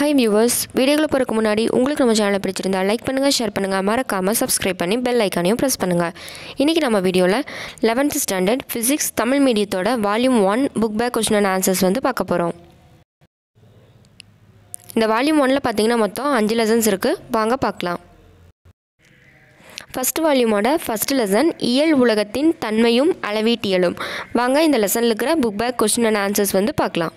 Hi viewers வீடியோக்குள்ள போகிறதுக்கு முன்னாடி உங்களுக்கு நம்ம சேனலை பிடிச்சிருந்தா லைக் பண்ணுங்கள் ஷேர் பண்ணுங்கள் மறக்காமல் சப்ஸ்கிரைப் பண்ணி பெல் ஐக்கானையும் ப்ரெஸ் பண்ணுங்கள் இன்றைக்கி நம்ம வீடியோவில் லெவன்த் ஸ்டாண்டர்ட் ஃபிசிக்ஸ் தமிழ் மீடியத்தோட volume one book back question and answers வந்து பார்க்க போகிறோம் இந்த வால்யூம் ஒனில் பார்த்தீங்கன்னா மொத்தம் அஞ்சு லெசன்ஸ் இருக்குது வாங்க பார்க்கலாம் ஃபஸ்ட் வால்யூமோட ஃபஸ்ட் லெசன் இயல் உலகத்தின் தன்மையும் அளவீட்டியலும் வாங்க இந்த லெசனில் இருக்கிற book back question and answers வந்து பார்க்கலாம்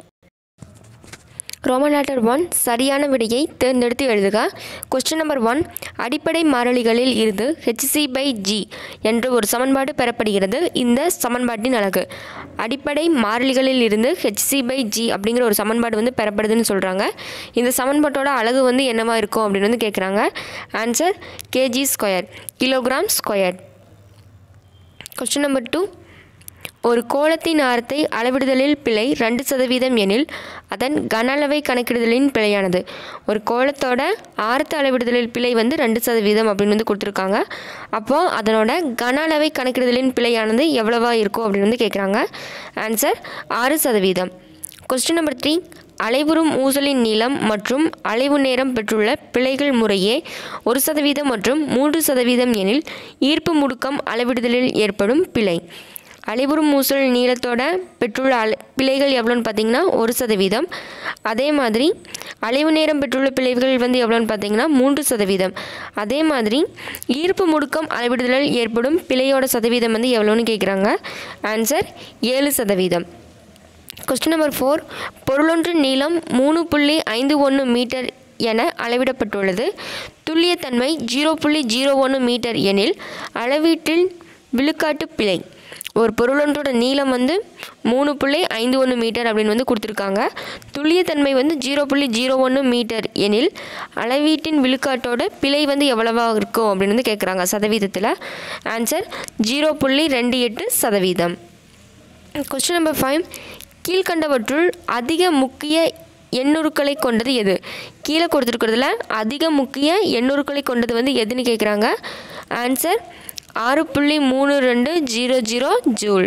ரோமன் லெட்டர் ஒன் சரியான விடையை தேர்ந்தெடுத்து எழுதுக கொஸ்டின் நம்பர் ஒன் அடிப்படை மாறிலிகளில் இருந்து ஹெச்சி பை ஜி என்ற ஒரு சமன்பாடு பெறப்படுகிறது இந்த சமன்பாட்டின் அழகு அடிப்படை மாறிலிகளில் இருந்து ஹெச்சி பை ஜி அப்படிங்கிற ஒரு சமன்பாடு வந்து பெறப்படுதுன்னு சொல்கிறாங்க இந்த சமன்பாட்டோட அழகு வந்து என்னவா இருக்கும் அப்படின்னு வந்து கேட்குறாங்க answer KG square kilogram square question number two ஒரு கோளத்தின் ஆரத்தை அளவிடுதலில் பிழை ரெண்டு சதவீதம் எனில் அதன் கன அளவை கணக்கிடுதலின் பிழையானது ஒரு கோளத்தோட ஆரத்தை அளவிடுதலில் பிழை வந்து ரெண்டு சதவீதம் அப்படின்னு வந்து கொடுத்துருக்காங்க அப்போது அதனோட கன அளவை கணக்கிடுதலின் பிழையானது எவ்வளவா இருக்கும் அப்படின்னு வந்து கேட்குறாங்க ஆன்சர் ஆறு சதவீதம் கொஸ்டின் நம்பர் த்ரீ அலைவுறும் ஊசலின் நீளம் மற்றும் அலைவு நேரம் பெற்றுள்ள பிழைகள் முறையே ஒரு சதவீதம் மற்றும் மூன்று சதவீதம் எனில் ஈர்ப்பு முடுக்கம் அளவிடுதலில் ஏற்படும் பிழை அலைவுறும் ஊசல் நீளத்தோட பெற்றுள்ள அலை பிழைகள் எவ்வளோன்னு பார்த்தீங்கன்னா ஒரு சதவீதம் அதே மாதிரி அலைவு நேரம் பெற்றுள்ள பிழைகள் வந்து எவ்வளோன்னு பார்த்தீங்கன்னா மூன்று சதவீதம் அதே மாதிரி ஈர்ப்பு முடுக்கம் அளவிடுதலில் ஏற்படும் பிழையோட சதவீதம் வந்து எவ்வளோன்னு கேட்குறாங்க ஆன்சர் ஏழு சதவீதம் கொஸ்டின் நம்பர் ஃபோர் பொருளொன்று நீளம் மூணு புள்ளி ஐந்து ஒன்று மீட்டர் என அளவிடப்பட்டுள்ளது துல்லியத்தன்மை ஜீரோ புள்ளி ஜீரோ ஒன்று மீட்டர் எனில் அளவீட்டில் விழுக்காட்டு பிழை ஒரு பொருளொன்றோட நீளம் வந்து மூணு புள்ளி ஐந்து ஒன்று மீட்டர் அப்படின்னு வந்து கொடுத்துருக்காங்க துல்லியத்தன்மை வந்து ஜீரோ புள்ளி ஜீரோ ஒன்று மீட்டர் எனில் அளவீட்டின் விழுக்காட்டோட பிழை வந்து எவ்வளவா இருக்கும் அப்படின்னு வந்து கேட்குறாங்க சதவீதத்தில் ஆன்சர் ஜீரோ புள்ளி ரெண்டு எட்டு சதவீதம் கொஸ்டின் நம்பர் ஃபைவ் கீழ்கண்டவற்றுள் அதிக முக்கிய எண்ணுருக்களை கொண்டது எது கீழே கொடுத்துருக்கிறதுல அதிக முக்கிய எண்ணுருக்களை கொண்டது வந்து எதுன்னு கேட்குறாங்க ஆன்சர் ஆறு புள்ளி மூணு ரெண்டு zero zero joule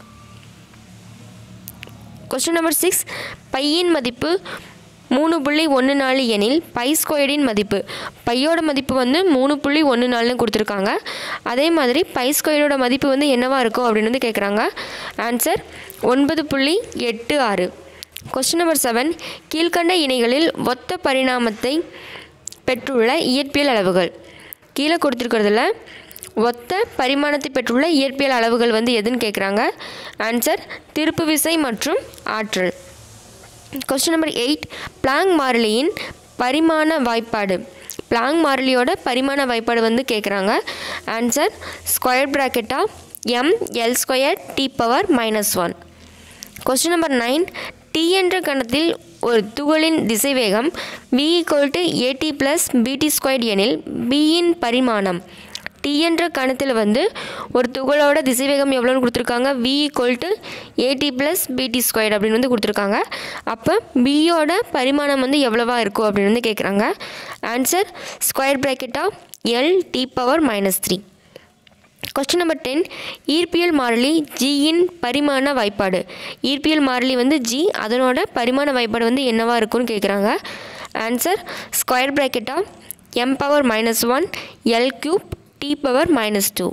question number six பையின் மதிப்பு மூணு புள்ளி ஒன்று நாலு எனில் பை ஸ்கொயர்டின் மதிப்பு பையோட மதிப்பு வந்து மூணு புள்ளி ஒன்று நாலுன்னு கொடுத்துருக்காங்க அதே மாதிரி பை ஸ்கொயரோட மதிப்பு வந்து என்னவா இருக்கும் அப்படின்னு வந்து கேட்குறாங்க ஆன்சர் ஒன்பது புள்ளி எட்டு ஆறு கொஸ்டின் நம்பர் செவன் கீழ்கண்ட இணைகளில் ஒத்த பரிணாமத்தை பெற்றுள்ள இயற்பியல் அளவுகள் கீழே கொடுத்துருக்கிறதுல ஒத்த பரிமாணத்தை பெற்றுள்ள இயற்பியல் அளவுகள் வந்து எதுன்னு கேட்குறாங்க ஆன்சர் திருப்பு விசை மற்றும் ஆற்றல் கொஸ்டின் நம்பர் எயிட் பிளாங் மாறிலியின் பரிமாண வாய்ப்பாடு பிளாங் மாறிலியோட பரிமாண வாய்ப்பாடு வந்து கேட்குறாங்க answer square bracket of M L square T power minus one question number nine T என்ற கணத்தில் ஒரு துகளின் திசைவேகம் V equal to AT plus BT square எனில் பியின் பரிமாணம் டி என்ற கணத்தில் வந்து ஒரு துகளோட திசைவேகம் எவ்வளோன்னு கொடுத்துருக்காங்க V equal to AT plus BT square அப்படின்னு வந்து கொடுத்துருக்காங்க அப்போ பியோட பரிமாணம் வந்து எவ்வளவா இருக்கும் அப்படின்னு வந்து கேட்குறாங்க answer square bracket of L T power minus three question number ten ஈர்ப்பியல் மாறிலி ஜியின் பரிமாண வாய்ப்பாடு ஈர்ப்பியல் மாறிலி வந்து ஜி அதனோட பரிமாண வாய்ப்பாடு வந்து என்னவா இருக்கும்னு கேட்குறாங்க answer square bracket of M power minus one L cube T power minus two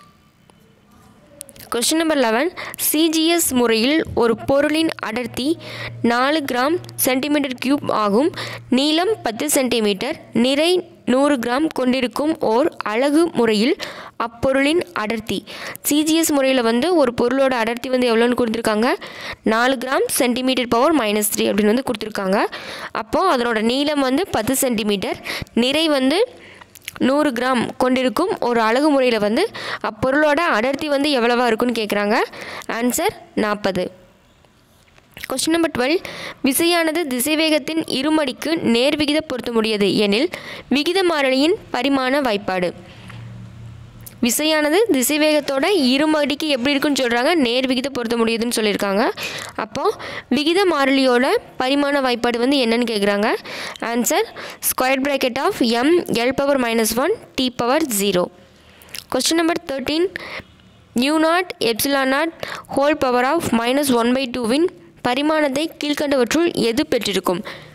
question number eleven CGS முறையில் ஒரு பொருளின் அடர்த்தி நாலு கிராம் சென்டிமீட்டர் கியூப் ஆகும் நீளம் பத்து சென்டிமீட்டர் நிறை நூறு கிராம் கொண்டிருக்கும் ஓர் அழகு முறையில் அப்பொருளின் அடர்த்தி சிஜிஎஸ் முறையில் வந்து ஒரு பொருளோட அடர்த்தி வந்து எவ்வளோன்னு கொடுத்துருக்காங்க நாலு gram centimetre power minus three அப்படின்னு வந்து கொடுத்துருக்காங்க அப்போது அதனோட நீளம் வந்து பத்து சென்டிமீட்டர் நிறை வந்து நூறு கிராம் கொண்டிருக்கும் ஒரு அழகு முறையில் வந்து அப்பொருளோட அடர்த்தி வந்து எவ்வளவா இருக்குன்னு கேட்குறாங்க ஆன்சர் நாற்பது கொஸ்டின் நம்பர் டுவெல் விசையானது திசைவேகத்தின் இருமடிக்கு நேர் விகித பொருத்தமுடையது எனில் விகித மாறிலியின் பரிமாண வாய்ப்பாடு விசையானது திசைவேகத்தோட இருமடிக்கு எப்படி இருக்குன்னு சொல்கிறாங்க நேர் விகித பொருத்த முடியுதுன்னு சொல்லியிருக்காங்க அப்போது விகித மாறிலியோட பரிமாண வாய்ப்பாடு வந்து என்னன்னு கேட்குறாங்க answer square bracket of M L power minus one T power zero question number thirteen mu naught epsilon naught whole power of minus one by டூவின் பரிமாணத்தை கீழ்கண்டவற்றுள் எது பெற்றிருக்கும்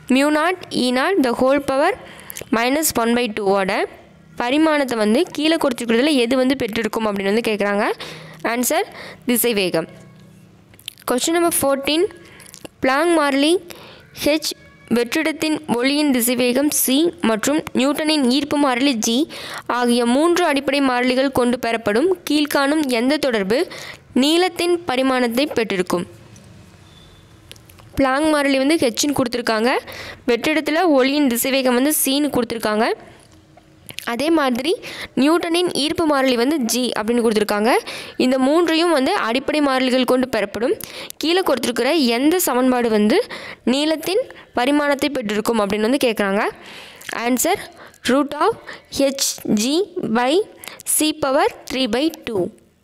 mu naught E naught the whole power minus one by டூவோட பரிமாணத்தை வந்து கீழே கொடுத்துருக்கிறதுல எது வந்து பெற்றிருக்கும் அப்படின்னு வந்து கேட்குறாங்க ஆன்சர் திசை வேகம் கொஸ்டின் நம்பர் ஃபோர்டீன் பிளாங் மார்லி ஹெச் வெற்றிடத்தின் ஒளியின் திசைவேகம் சி மற்றும் நியூட்டனின் ஈர்ப்பு மாறிலி ஜி ஆகிய மூன்று அடிப்படை மாறிலிகள் கொண்டு பெறப்படும் கீழ்காணும் எந்த தொடர்பு நீளத்தின் பரிமாணத்தை பெற்றிருக்கும் பிளாங் மாறிலி வந்து ஹெச்னு கொடுத்துருக்காங்க வெற்றிடத்தில் ஒளியின் திசைவேகம் வந்து சின்னு கொடுத்துருக்காங்க அதே மாதிரி நியூட்டனின் ஈர்ப்பு மாறிலி வந்து ஜி அப்படின்னு கொடுத்துருக்காங்க இந்த மூன்றையும் வந்து அடிப்படை மாறிலிகள் கொண்டு பெறப்படும் கீழே கொடுத்துருக்கிற எந்த சமன்பாடு வந்து நீளத்தின் பரிமாணத்தை பெற்றிருக்கும் அப்படின்னு வந்து கேட்குறாங்க answer root of H G by C power three by two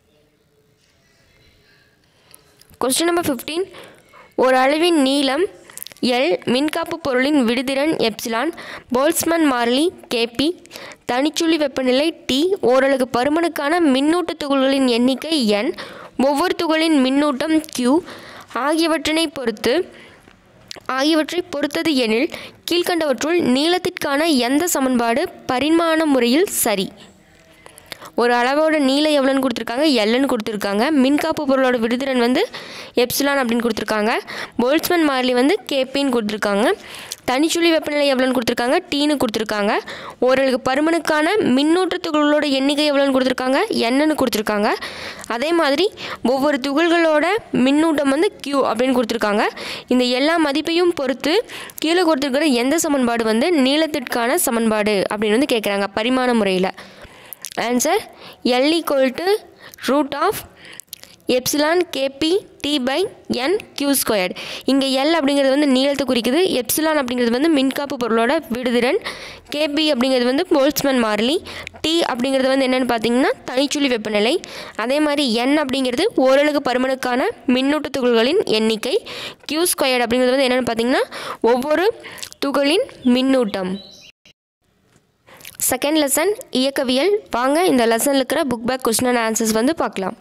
question number fifteen ஒரு அளவின் நீளம் எல் மின்காப்பு பொருளின் விடுதிறன் எப்சிலான் போல்ஸ்மன் மாறிலி கேபி தனிச்சுழி வெப்பநிலை டி ஓரலகு பருமனுக்கான மின்னூட்ட துகள்களின் எண்ணிக்கை என் ஒவ்வொரு துகளின் மின்னூட்டம் Q ஆகியவற்றினை பொறுத்து ஆகியவற்றை பொறுத்தது எனில் கீழ்கண்டவற்றுள் நீளத்திற்கான எந்த சமன்பாடு பரிமாண முறையில் சரி ஒரு அளவோட நீளம் எவ்வளோன்னு கொடுத்துருக்காங்க எல்லுன்னு கொடுத்துருக்காங்க மின்காப்பு பொருளோட விடுதிறன் வந்து எப்சிலான் அப்படின்னு கொடுத்துருக்காங்க போல்ட்ஸ்மன் மாறிலி வந்து கேபின்னு கொடுத்துருக்காங்க தனிச்சுழி வெப்பநிலை எவ்வளோன்னு கொடுத்துருக்காங்க டீன்னு கொடுத்துருக்காங்க ஓரளவுக்கு பருமனுக்கான மின்னூட்ட துகள்களோட எண்ணிக்கை எவ்வளோன்னு கொடுத்துருக்காங்க என்னன்னு கொடுத்துருக்காங்க அதே மாதிரி ஒவ்வொரு துகள்களோட மின்னூட்டம் வந்து Q அப்படின்னு கொடுத்துருக்காங்க இந்த எல்லா மதிப்பையும் பொறுத்து கீழே கொடுத்துருக்கிற எந்த சமன்பாடு வந்து நீளத்திற்கான சமன்பாடு அப்படின்னு வந்து கேட்குறாங்க பரிமாண முறையில் answer L equal to root of epsilon KB T by N Q squared இங்கே எல் அப்படிங்கிறது வந்து நீளத்தை குறிக்குது எப்சிலான் அப்படிங்கிறது வந்து மின்காப்பு பொருளோட விடுதிறன் கேபி அப்படிங்கிறது வந்து போல்ட்ஸ்மேன் மாறிலி டி அப்படிங்கிறது வந்து என்னென்னு பார்த்தீங்கன்னா தனிச்சுழி வெப்பநிலை அதே மாதிரி என் அப்படிங்கிறது ஓரளவு பருமனுக்கான மின்னூட்ட துகள்களின் எண்ணிக்கை கியூ ஸ்கொயர்டு அப்படிங்கிறது வந்து என்னென்னு பார்த்தீங்கன்னா ஒவ்வொரு துகளின் மின்னூட்டம் செகண்ட் லெசன் இயக்கவியல் வாங்க இந்த லெசனில் இருக்கிற book back question and answers வந்து பார்க்கலாம்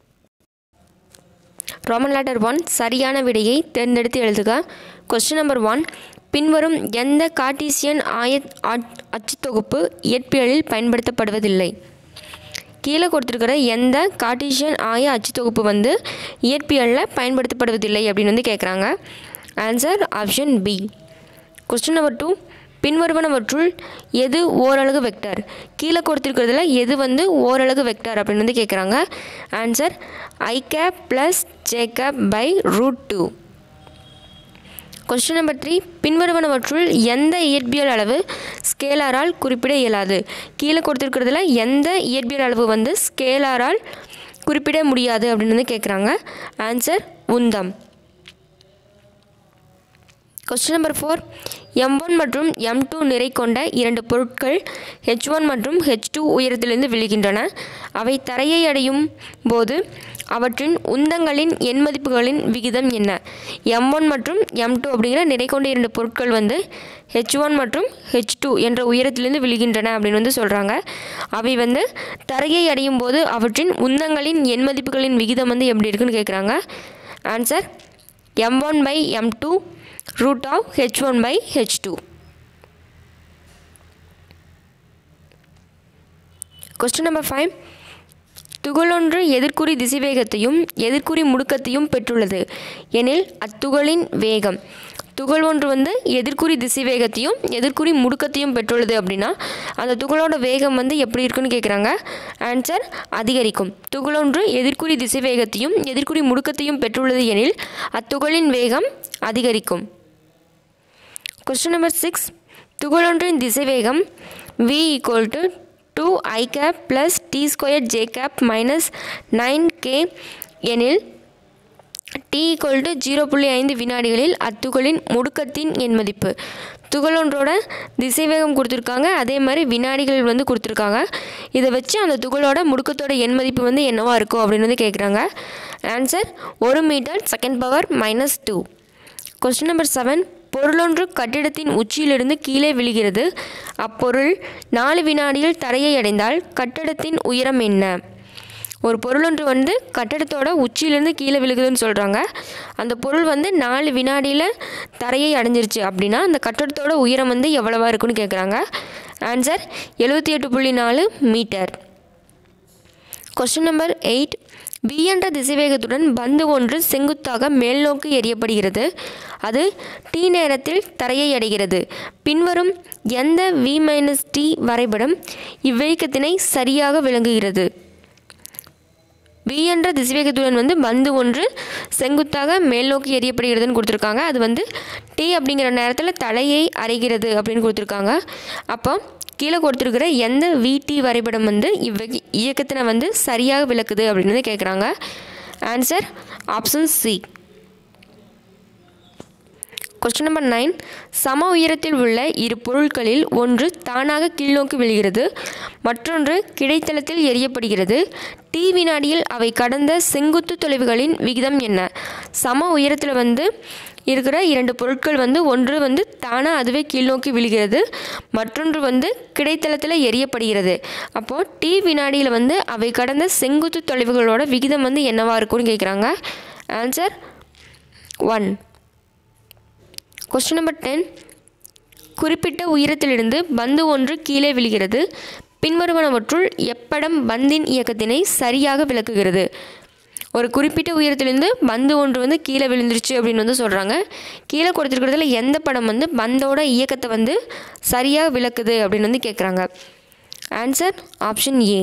ரோமன் லெட்டர் ஒன் சரியான விடையை தேர்ந்தெடுத்து எழுதுக கொஸ்டின் நம்பர் ஒன் பின்வரும் எந்த கார்ட்டீசியன் ஆய ஆட்- அச்சுத்தொகுப்பு இயற்பியலில் பயன்படுத்தப்படுவதில்லை கீழே கொடுத்துருக்கிற எந்த கார்ட்டீசியன் ஆய அச்சுத்தொகுப்பு வந்து இயற்பியலில் பயன்படுத்தப்படுவதில்லை அப்படின்னு வந்து கேட்குறாங்க answer option B question number two பின்வருவனவற்றுள் எது ஓரலகு வெக்டர் கீழே கொடுத்துருக்கிறதுல எது வந்து ஓரலகு வெக்டர் அப்படின்னு வந்து கேட்குறாங்க answer I cap plus J cap by root two question number three பின்வருவனவற்றுள் எந்த இயற்பியல் அளவு ஸ்கேலாரால் குறிப்பிட இயலாது கீழே கொடுத்துருக்கிறதுல எந்த இயற்பியல் அளவு வந்து ஸ்கேலாரால் குறிப்பிட முடியாது அப்படின்னு வந்து கேட்குறாங்க ஆன்சர் உந்தம் question number four M one மற்றும் எம் டூ நிறை கொண்ட இரண்டு பொருட்கள் ஹெச் ஒன் மற்றும் ஹெச் டூ உயரத்திலிருந்து விழுகின்றன அவை தரையை அடையும் போது அவற்றின் உந்தங்களின் எண் மதிப்புகளின் விகிதம் என்ன எம் ஒன் மற்றும் எம் டூ அப்படிங்கிற நிறை கொண்ட இரண்டு பொருட்கள் வந்து ஹெச் ஒன் மற்றும் ஹெச் டூ என்ற உயரத்திலிருந்து விழுகின்றன அப்படின்னு வந்து சொல்கிறாங்க அவை வந்து தரையை அடையும் போது அவற்றின் உந்தங்களின் எண் மதிப்புகளின் விகிதம் வந்து எப்படி இருக்குன்னு கேட்குறாங்க answer M one by M two root of h1 by h2 question number five துகளொன்று எதிர்க்குறி திசைவேகத்தையும் எதிர்க்குறி முடுக்கத்தையும் பெற்றுள்ளது எனில் அத்துகளின் வேகம் துகள் ஒன்று வந்து எதிர்க்குறி திசைவேகத்தையும் எதிர்க்குறி முடுக்கத்தையும் பெற்றுள்ளது அப்படின்னா அந்த துகளோட வேகம் வந்து எப்படி இருக்குன்னு கேட்குறாங்க ஆன்சர் அதிகரிக்கும் துகளொன்று எதிர்க்குறி திசைவேகத்தையும் எதிர்க்குறி முடுக்கத்தையும் பெற்றுள்ளது எனில் அத்துகளின் வேகம் அதிகரிக்கும் கொஸ்டின் நம்பர் சிக்ஸ் துகளொன்றின் திசைவேகம் v equal to two I cap plus T square J cap minus nine K எனில் டி ஈக்குவல் டு ஜீரோ புள்ளி ஐந்து வினாடிகளில் அத்துகளின் முடுக்கத்தின் எண் மதிப்பு துகளொன்றோட திசைவேகம் கொடுத்துருக்காங்க அதே மாதிரி வினாடிகள் வந்து கொடுத்துருக்காங்க இதை வச்சு அந்த துகளோட முடுக்கத்தோட எண் மதிப்பு வந்து என்னவா இருக்கும் அப்படின்னு வந்து கேட்குறாங்க ஆன்சர் ஒரு metre second power minus two question number seven பொருளொன்று கட்டிடத்தின் உச்சியிலிருந்து கீழே விழுகிறது அப்பொருள் நாலு வினாடியில் தரையை அடைந்தால் கட்டடத்தின் உயரம் என்ன ஒரு பொருள் ஒன்று வந்து கட்டடத்தோட உச்சியிலேருந்து கீழே விழுகுதுன்னு சொல்கிறாங்க அந்த பொருள் வந்து நாலு வினாடியில் தரையை அடைஞ்சிருச்சு அப்படின்னா அந்த கட்டடத்தோட உயரம் வந்து எவ்வளவா இருக்குன்னு கேட்குறாங்க ஆன்சர் எழுபத்தி எட்டு புள்ளி நாலு metre question number eight B என்ற திசைவேகத்துடன் பந்து ஒன்று செங்குத்தாக மேல்நோக்கி எறியப்படுகிறது அது டி நேரத்தில் தரையை அடைகிறது பின்வரும் எந்த வி மைனஸ் டி வரைபடம் இவ்வேகத்தினை சரியாக விளங்குகிறது வி என்ற திசைவேகத்துடன் வந்து பந்து ஒன்று செங்குத்தாக மேல்நோக்கி எறியப்படுகிறதுன்னு கொடுத்துருக்காங்க அது வந்து டி அப்படிங்கிற நேரத்தில் தலையை அறைகிறது அப்படின்னு கொடுத்துருக்காங்க அப்போ கீழே கொடுத்துருக்கிற எந்த விடி வரைபடம் வந்து இவ்வ இயக்கத்தினை வந்து சரியாக விளக்குது அப்படின்னு வந்து கேட்குறாங்க answer option C question number nine சம உயரத்தில் உள்ள இரு பொருட்களில் ஒன்று தானாக கீழ்நோக்கி விழுகிறது மற்றொன்று கிடைத்தளத்தில் எரியப்படுகிறது டி வினாடியில் அவை கடந்த செங்குத்து தொலைவுகளின் விகிதம் என்ன சம உயரத்தில் வந்து இருக்கிற இரண்டு பொருட்கள் வந்து ஒன்று வந்து தானாக அதுவே கீழ்நோக்கி விழுகிறது மற்றொன்று வந்து கிடைத்தளத்தில் எரியப்படுகிறது அப்போது டி வினாடியில் வந்து அவை கடந்த செங்குத்து தொலைவுகளோட விகிதம் வந்து என்னவா இருக்கும்னு கேட்குறாங்க answer one question number ten குறிப்பிட்ட உயரத்திலிருந்து பந்து ஒன்று கீழே விழுகிறது பின்வருவனவற்றுள் எப்படம் பந்தின் இயக்கத்தினை சரியாக விளக்குகிறது ஒரு குறிப்பிட்ட உயரத்திலிருந்து பந்து ஒன்று வந்து கீழே விழுந்துருச்சு அப்படின்னு வந்து சொல்கிறாங்க கீழே கொடுத்துருக்கிறதுல எந்த படம் வந்து பந்தோட இயக்கத்தை வந்து சரியாக விளக்குது அப்படின்னு வந்து கேட்குறாங்க answer option A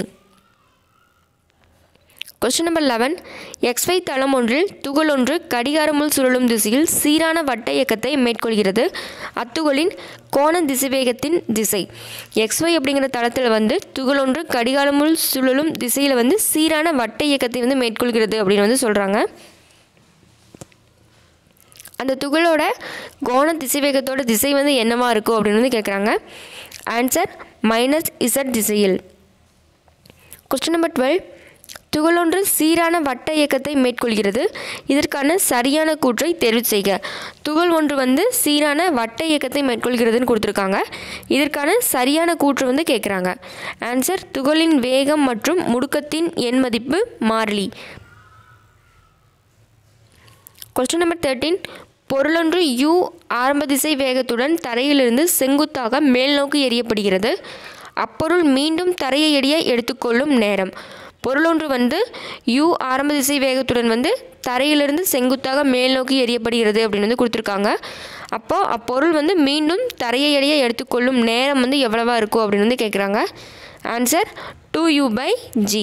question number eleven XY தளம் ஒன்றில் துகள் ஒன்று கடிகாரமுள் சுழலும் திசையில் சீரான வட்ட இயக்கத்தை மேற்கொள்கிறது அத்துகளின் கோண திசைவேகத்தின் திசை எக்ஸ்வை அப்படிங்கிற தளத்தில் வந்து துகள் ஒன்று கடிகாரமுள் சுழலும் திசையில் வந்து சீரான வட்ட இயக்கத்தை வந்து மேற்கொள்கிறது அப்படின்னு வந்து சொல்கிறாங்க அந்த துகளோட கோண திசைவேகத்தோட திசை வந்து என்னவா இருக்கும் அப்படின்னு வந்து கேட்குறாங்க ஆன்சர் மைனஸ் இசட் திசையில் கொஸ்டின் நம்பர் டுவெல் துகளொன்று சீரான வட்ட இயக்கத்தை மேற்கொள்கிறது இதற்கான சரியான கூற்றை தெரிவு செய்க துகள் ஒன்று வந்து சீரான வட்ட இயக்கத்தை மேற்கொள்கிறதுன்னு கொடுத்துருக்காங்க இதற்கான சரியான கூற்று வந்து கேட்குறாங்க ஆன்சர் துகளின் வேகம் மற்றும் முடுக்கத்தின் எண் மதிப்பு மாறிலி கொஸ்டின் நம்பர் தேர்ட்டீன் பொருளொன்று யூ ஆரம்ப திசை வேகத்துடன் தரையிலிருந்து செங்குத்தாக மேல்நோக்கி எறியப்படுகிறது அப்பொருள் மீண்டும் தரையை எறிய எடுத்துக்கொள்ளும் நேரம் பொருளொன்று வந்து யூ ஆரம்ப திசை வேகத்துடன் வந்து தரையிலிருந்து செங்குத்தாக மேல் நோக்கி எறியப்படுகிறது அப்படின்னு வந்து கொடுத்துருக்காங்க அப்போ அப்பொருள் வந்து மீண்டும் தரையை எறிய எடுத்துக்கொள்ளும் நேரம் வந்து எவ்வளவா இருக்கும் அப்படின்னு வந்து கேட்குறாங்க answer two U by G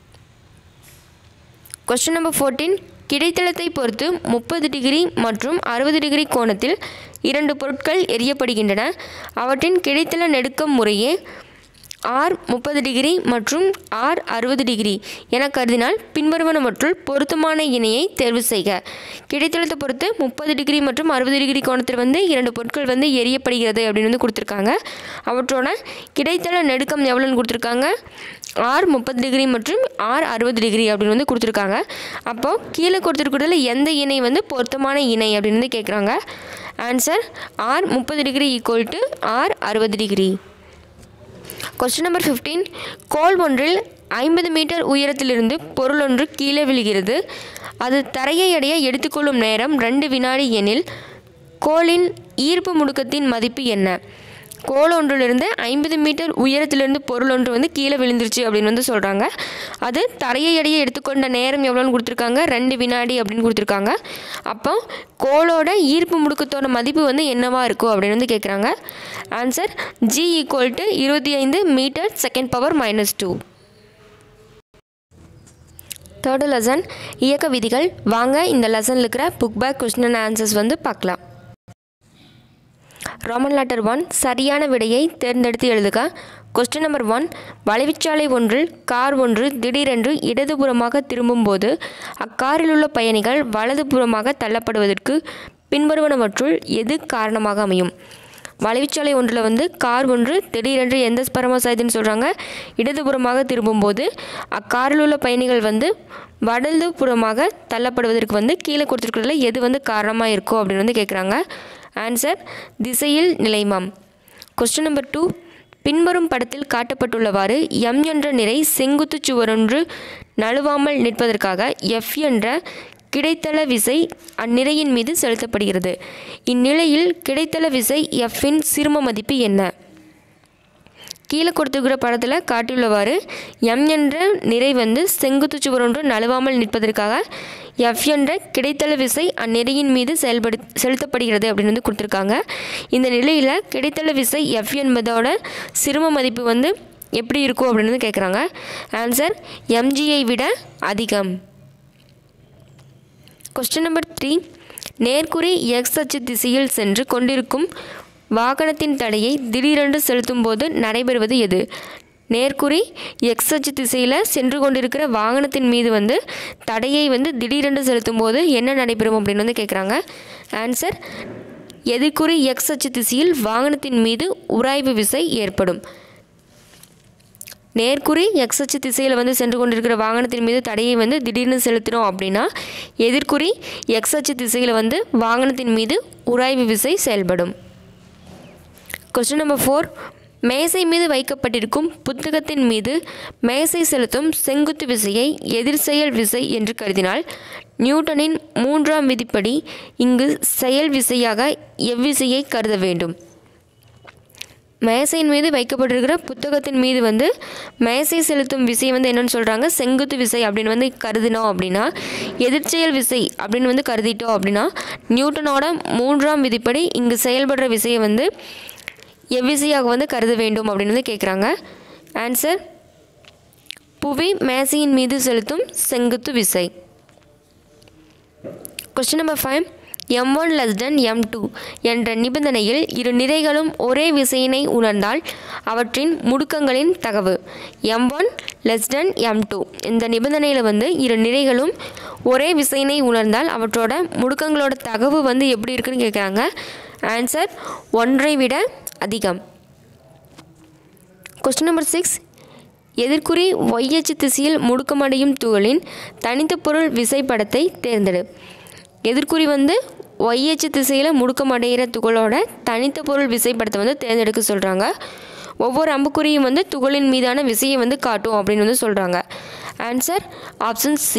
question number fourteen கிடைத்தளத்தை பொறுத்து முப்பது டிகிரி மற்றும் அறுபது டிகிரி கோணத்தில் இரண்டு பொருட்கள் எரியப்படுகின்றன அவற்றின் கிடைத்தள நெடுக்கம் முறையே ஆர் முப்பது டிகிரி மற்றும் ஆர் அறுபது டிகிரி என கருதினால் பின்வருவனவற்றுள் பொருத்தமான இணையை தேர்வு செய்க கிடைத்தளத்தை பொறுத்து முப்பது டிகிரி மற்றும் அறுபது டிகிரி கோணத்தில் வந்து இரண்டு பொருட்கள் வந்து எரியப்படுகிறது அப்படின்னு வந்து கொடுத்துருக்காங்க அவற்றோட கிடைத்தள நெடுக்கம் எவ்வளோன்னு கொடுத்துருக்காங்க ஆர் முப்பது டிகிரி மற்றும் ஆர் அறுபது டிகிரி அப்படின்னு வந்து கொடுத்துருக்காங்க அப்போது கீழே கொடுத்துருக்கிறதுல எந்த இணை வந்து பொருத்தமான இணை அப்படின்னு வந்து கேட்குறாங்க ஆன்சர் ஆர் முப்பது டிகிரி ஈக்குவல் டு ஆர் அறுபது டிகிரி கொஸ்டின் நம்பர் ஃபிஃப்டீன் கோல் ஒன்றில் ஐம்பது மீட்டர் உயரத்திலிருந்து பொருள் ஒன்று கீழே விழுகிறது அது தரையை அடைய எடுத்துக்கொள்ளும் நேரம் ரெண்டு வினாடி எனில் கோலின் ஈர்ப்பு முடுக்கத்தின் மதிப்பு என்ன கோல் ஒன்றிலிருந்து ஐம்பது மீட்டர் உயரத்திலிருந்து பொருள் ஒன்று வந்து கீழே விழுந்துருச்சு அப்படின்னு வந்து சொல்கிறாங்க அது தரையை அடைய எடுத்துக்கொண்ட நேரம் எவ்வளோன்னு கொடுத்துருக்காங்க ரெண்டு வினாடி அப்படின்னு கொடுத்துருக்காங்க அப்போ கோலோட ஈர்ப்பு முடுக்கத்தோட மதிப்பு வந்து என்னவா இருக்கும் அப்படின்னு வந்து கேட்குறாங்க ஆன்சர் ஜி ஈக்குவல் டு இருபத்தி ஐந்து metre second power minus two third lesson இயக்க விதிகள் வாங்க இந்த லெசனில் இருக்கிற book back question and answers வந்து பார்க்கலாம் ரோமன் லெட்டர் ஒன் சரியான விடையை தேர்ந்தெடுத்து எழுதுக கொஸ்டின் நம்பர் ஒன் வளைவுச்சாலை ஒன்றில் கார் ஒன்று திடீரென்று இடதுபுறமாக திரும்பும்போது அக்காரில் உள்ள பயணிகள் வலதுபுறமாக தள்ளப்படுவதற்கு பின்வருவனவற்றுள் எது காரணமாக அமையும் வளைவுச்சாலை ஒன்றில் வந்து கார் ஒன்று திடீரென்று எந்த ஸ்பரமோசாயதுன்னு சொல்கிறாங்க இடதுபுறமாக திரும்பும்போது அக்காரில் உள்ள பயணிகள் வந்து வலதுபுறமாக தள்ளப்படுவதற்கு வந்து கீழே கொடுத்துருக்கிறதுல எது வந்து காரணமாக இருக்கும் அப்படின்னு வந்து கேட்குறாங்க ஆன்சர் திசையில் நிலைமம் கொஸ்டின் நம்பர் டூ பின்வரும் படத்தில் காட்டப்பட்டுள்ளவாறு எம் என்ற நிறை செங்குத்து சுவரொன்று நழுவாமல் நிற்பதற்காக எஃப் என்ற கிடைத்தள விசை அந்நிறையின் மீது செலுத்தப்படுகிறது இந்நிலையில் கிடைத்தள விசை எஃப்பின் சிறும மதிப்பு என்ன கீழே கொடுத்துருக்கிற படத்தில் காட்டியுள்ளவாறு எம் என்ற நிறை வந்து செங்குத்து சுவர் ஒன்று நழுவாமல் நிற்பதற்காக எஃப் என்ற கிடைத்தள விசை அந்நிறையின் மீது செயல்படு செலுத்தப்படுகிறது அப்படின்னு வந்து கொடுத்துருக்காங்க இந்த நிலையில் கிடைத்தள விசை எஃப் என்பதோட சிறும மதிப்பு வந்து எப்படி இருக்கும் அப்படின்னு வந்து கேட்குறாங்க ஆன்சர் எம்ஜியை விட அதிகம் கொஸ்டின் நம்பர் த்ரீ நேர்குறி எக்ஸ் அச்சு திசையில் சென்று கொண்டிருக்கும் வாகனத்தின் தடையை திடீரென்று செலுத்தும் போது நடைபெறுவது எது நேர்குறி எக்ஸ் அச்சு திசையில் சென்று கொண்டிருக்கிற வாகனத்தின் மீது வந்து தடையை வந்து திடீரென்று செலுத்தும் போது என்ன நடைபெறும் அப்படின்னு வந்து கேட்குறாங்க ஆன்சர் எதிர்குறி எக்ஸ் அச்சு திசையில் வாகனத்தின் மீது உராய்வு விசை ஏற்படும் நேர்குறி எக்ஸ் அச்சு திசையில் வந்து சென்று கொண்டிருக்கிற வாகனத்தின் மீது தடையை வந்து திடீர்னு செலுத்தினோம் அப்படின்னா எதிர்குறி எக்ஸ் அச்சு திசையில் வந்து வாகனத்தின் மீது உராய்வு விசை செயல்படும் கொஸ்டின் நம்பர் ஃபோர் மேசை மீது வைக்கப்பட்டிருக்கும் புத்தகத்தின் மீது மேசை செலுத்தும் செங்குத்து விசையை எதிர் செயல் விசை என்று கருதினால் நியூட்டனின் மூன்றாம் விதிப்படி இங்கு செயல் விசையாக எவ்விசையை கருத வேண்டும் மேசையின் மீது வைக்கப்பட்டிருக்கிற புத்தகத்தின் மீது வந்து மேசை செலுத்தும் விசை வந்து என்னன்னு சொல்கிறாங்க செங்குத்து விசை அப்படின்னு வந்து கருதினோம் அப்படின்னா எதிர்ச்செயல் விசை அப்படின்னு வந்து கருதிட்டோம் அப்படின்னா நியூட்டனோட மூன்றாம் விதிப்படி இங்கு செயல்படுற விசையை வந்து எவ்விசையாக வந்து கருத வேண்டும் அப்படின்னு வந்து கேட்குறாங்க ஆன்சர் புவி மேசையின் மீது செலுத்தும் செங்குத்து விசை question number five M one less than M two என்ற நிபந்தனையில் இரு நிறைகளும் ஒரே விசையினை உணர்ந்தால் அவற்றின் முடுக்கங்களின் தகவு M one less than M two இந்த நிபந்தனையில் வந்து இரு நிறைகளும் ஒரே விசையினை உணர்ந்தால் அவற்றோட முடுக்கங்களோட தகவு வந்து எப்படி இருக்குன்னு கேட்குறாங்க ஆன்சர் ஒன்றை விட அதிகம் கொஸ்டின் நம்பர் சிக்ஸ் எதிர்குறி ஒய்யச்சு திசையில் முடுக்கமடையும் துகளின் தனித்த பொருள் விசைப்படத்தை தேர்ந்தெடு எதிர்குறி வந்து ஒய்யச்சு திசையில் முடுக்கமடைகிற துகளோட தனித்த பொருள் விசைப்படத்தை வந்து தேர்ந்தெடுக்க சொல்கிறாங்க ஒவ்வொரு அம்புக்குறியும் வந்து துகளின் மீதான விசையை வந்து காட்டும் அப்படின்னு வந்து சொல்கிறாங்க answer option C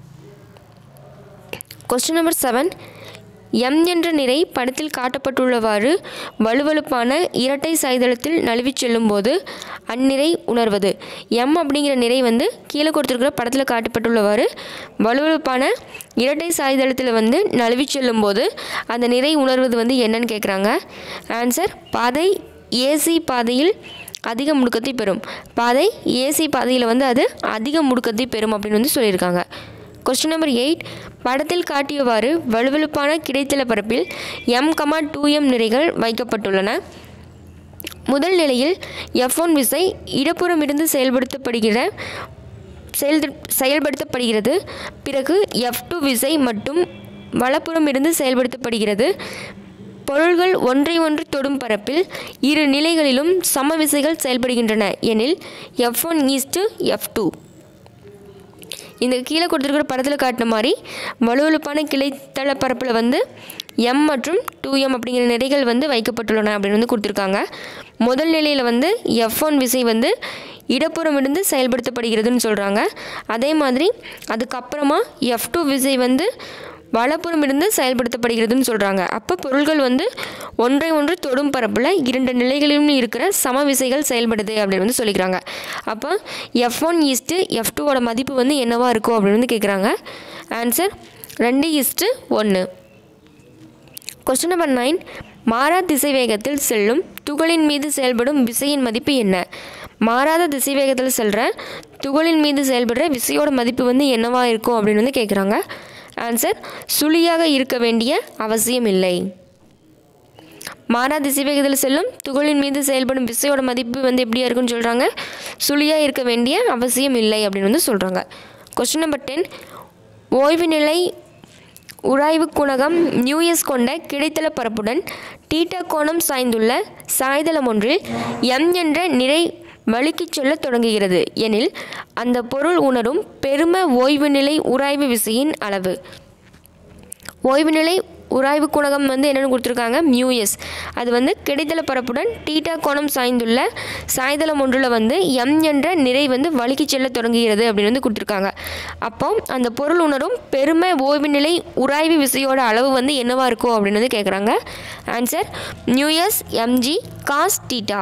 question number seven M என்ற நிறை படத்தில் காட்டப்பட்டுள்ளவாறு வலுவழுப்பான இரட்டை சாய்தளத்தில் நழுவிச் செல்லும்போது அந்நிறை உணர்வது எம் அப்படிங்கிற நிறை வந்து கீழே கொடுத்துருக்கிற படத்தில் காட்டப்பட்டுள்ளவாறு வலுவழுப்பான இரட்டை சாய்தளத்தில் வந்து நழுவிச் செல்லும்போது அந்த நிறை உணர்வது வந்து என்னன்னு கேட்குறாங்க ஆன்சர் பாதை ஏசி பாதையில் அதிக முடுக்கத்தை பெறும் பாதை ஏசி பாதையில் வந்து அது அதிக முடுக்கத்தை பெறும் அப்படின்னு வந்து சொல்லியிருக்காங்க கொஸ்டின் நம்பர் எயிட் படத்தில் காட்டியவாறு வலுவழுப்பான கிடைத்தள பரப்பில் எம் கமா டூ எம் நிறைகள் வைக்கப்பட்டுள்ளன முதல் நிலையில் எஃப் ஒன் விசை இடப்புறம் இருந்து செயல்படுத்தப்படுகிற செயல் செயல்படுத்தப்படுகிறது பிறகு எஃப் டூ விசை மட்டும் வலப்புறம் இருந்து செயல்படுத்தப்படுகிறது பொருள்கள் ஒன்றை ஒன்று தொடும் பரப்பில் இரு நிலைகளிலும் சம விசைகள் செயல்படுகின்றன எனில் F one is to F two இந்த கீழே கொடுத்துருக்கிற படத்தில் காட்டின மாதிரி வலுவழுப்பான கிளைத்தள பரப்பில் வந்து எம் மற்றும் டூ எம் அப்படிங்கிற நிறைகள் வந்து வைக்கப்பட்டுள்ளன அப்படின்னு வந்து கொடுத்துருக்காங்க முதல் நிலையில் வந்து எஃப் ஒன் விசை வந்து இடப்புறம் இருந்து செயல்படுத்தப்படுகிறதுன்னு சொல்கிறாங்க அதே மாதிரி அதுக்கப்புறமா எஃப் டூ விசை வந்து வலப்புறம் இருந்து செயல்படுத்தப்படுகிறதுன்னு சொல்கிறாங்க அப்போ பொருள்கள் வந்து ஒன்றை ஒன்று தொடும் பரப்பில் இரண்டு நிலைகளிலும் இருக்கிற சம விசைகள் செயல்படுது அப்படின்னு வந்து சொல்லிக்கிறாங்க அப்போ எஃப் ஒன் ஈஸ்ட்டு எஃப் டூவோட மதிப்பு வந்து என்னவா இருக்கும் அப்படின்னு வந்து கேட்குறாங்க ஆன்சர் ரெண்டு ஈஸ்ட்டு ஒன்று கொஸ்டின் நம்பர் நைன் மாறா திசை வேகத்தில் செல்லும் துகளின் மீது செயல்படும் விசையின் மதிப்பு என்ன மாறாத திசை வேகத்தில் செல்கிற துகளின் மீது செயல்படுற விசையோட மதிப்பு வந்து என்னவா இருக்கும் அப்படின்னு வந்து கேட்குறாங்க ஆன்சர் சுழியாக இருக்க வேண்டிய அவசியம் இல்லை மாறா திசை வேகத்தில் செல்லும் துகளின் மீது செயல்படும் விசையோட மதிப்பு வந்து எப்படியா இருக்குன்னு சொல்கிறாங்க சுழியாக இருக்க வேண்டிய அவசியம் இல்லை அப்படின்னு வந்து சொல்கிறாங்க கொஸ்டின் நம்பர் டென் ஓய்வு நிலை உராய்வு குணகம் நியூஎஸ் கொண்ட கிடைத்தள பரப்புடன் டீட்டா கோணம் சாய்ந்துள்ள சாய்தளம் ஒன்றில் எம் என்ற நிறை வழுக்கிச் செல்ல தொடங்குகிறது எனில் அந்த பொருள் உணரும் பெரும ஓய்வு நிலை உராய்வு விசையின் அளவு ஓய்வு நிலை உராய்வு குணகம் வந்து என்னென்னு கொடுத்துருக்காங்க மியூஎஸ் அது வந்து கிடைத்தல பரப்புடன் டீட்டா கோணம் சாய்ந்துள்ள சாய்தளம் ஒன்றில் வந்து எம் என்ற நிறை வந்து வழுக்கிச் செல்ல தொடங்குகிறது அப்படின்னு வந்து கொடுத்துருக்காங்க அப்போ அந்த பொருள் உணரும் பெருமை ஓய்வு நிலை உராய்வு விசையோட அளவு வந்து என்னவா இருக்கும் அப்படின்னு வந்து கேட்குறாங்க answer mu S MG cos theta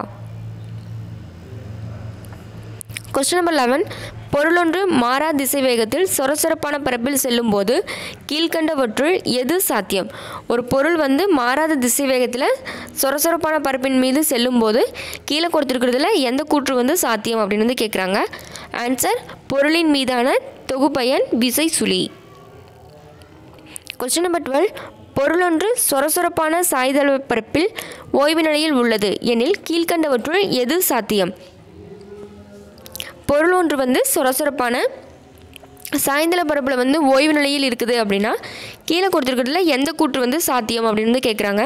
question number eleven பொருளொன்று மாறா திசை வேகத்தில் சொரசொரப்பான பரப்பில் செல்லும்போது கீழ்கண்டவற்றுள் எது சாத்தியம் ஒரு பொருள் வந்து மாறாத திசை வேகத்தில் சொரசொரப்பான பரப்பின் மீது செல்லும்போது கீழே கொடுத்துருக்கிறதுல எந்த கூற்று வந்து சாத்தியம் அப்படின்னு வந்து கேட்குறாங்க ஆன்சர் பொருளின் மீதான தொகுப்பயன் விசை சுழி கொஸ்டின் நம்பர் டுவெல் பொருளொன்று சொரசொரப்பான சாய்தள பரப்பில் ஓய்வு நிலையில் உள்ளது எனில் கீழ்கண்டவற்றுள் எது சாத்தியம் பொருள் ஒன்று வந்து சொரசொரப்பான சாய்ந்தள பரப்பில் வந்து ஓய்வு நிலையில் இருக்குது அப்படின்னா கீழே கொடுத்துருக்கிறதுல எந்த கூற்று வந்து சாத்தியம் அப்படின்னு வந்து கேட்குறாங்க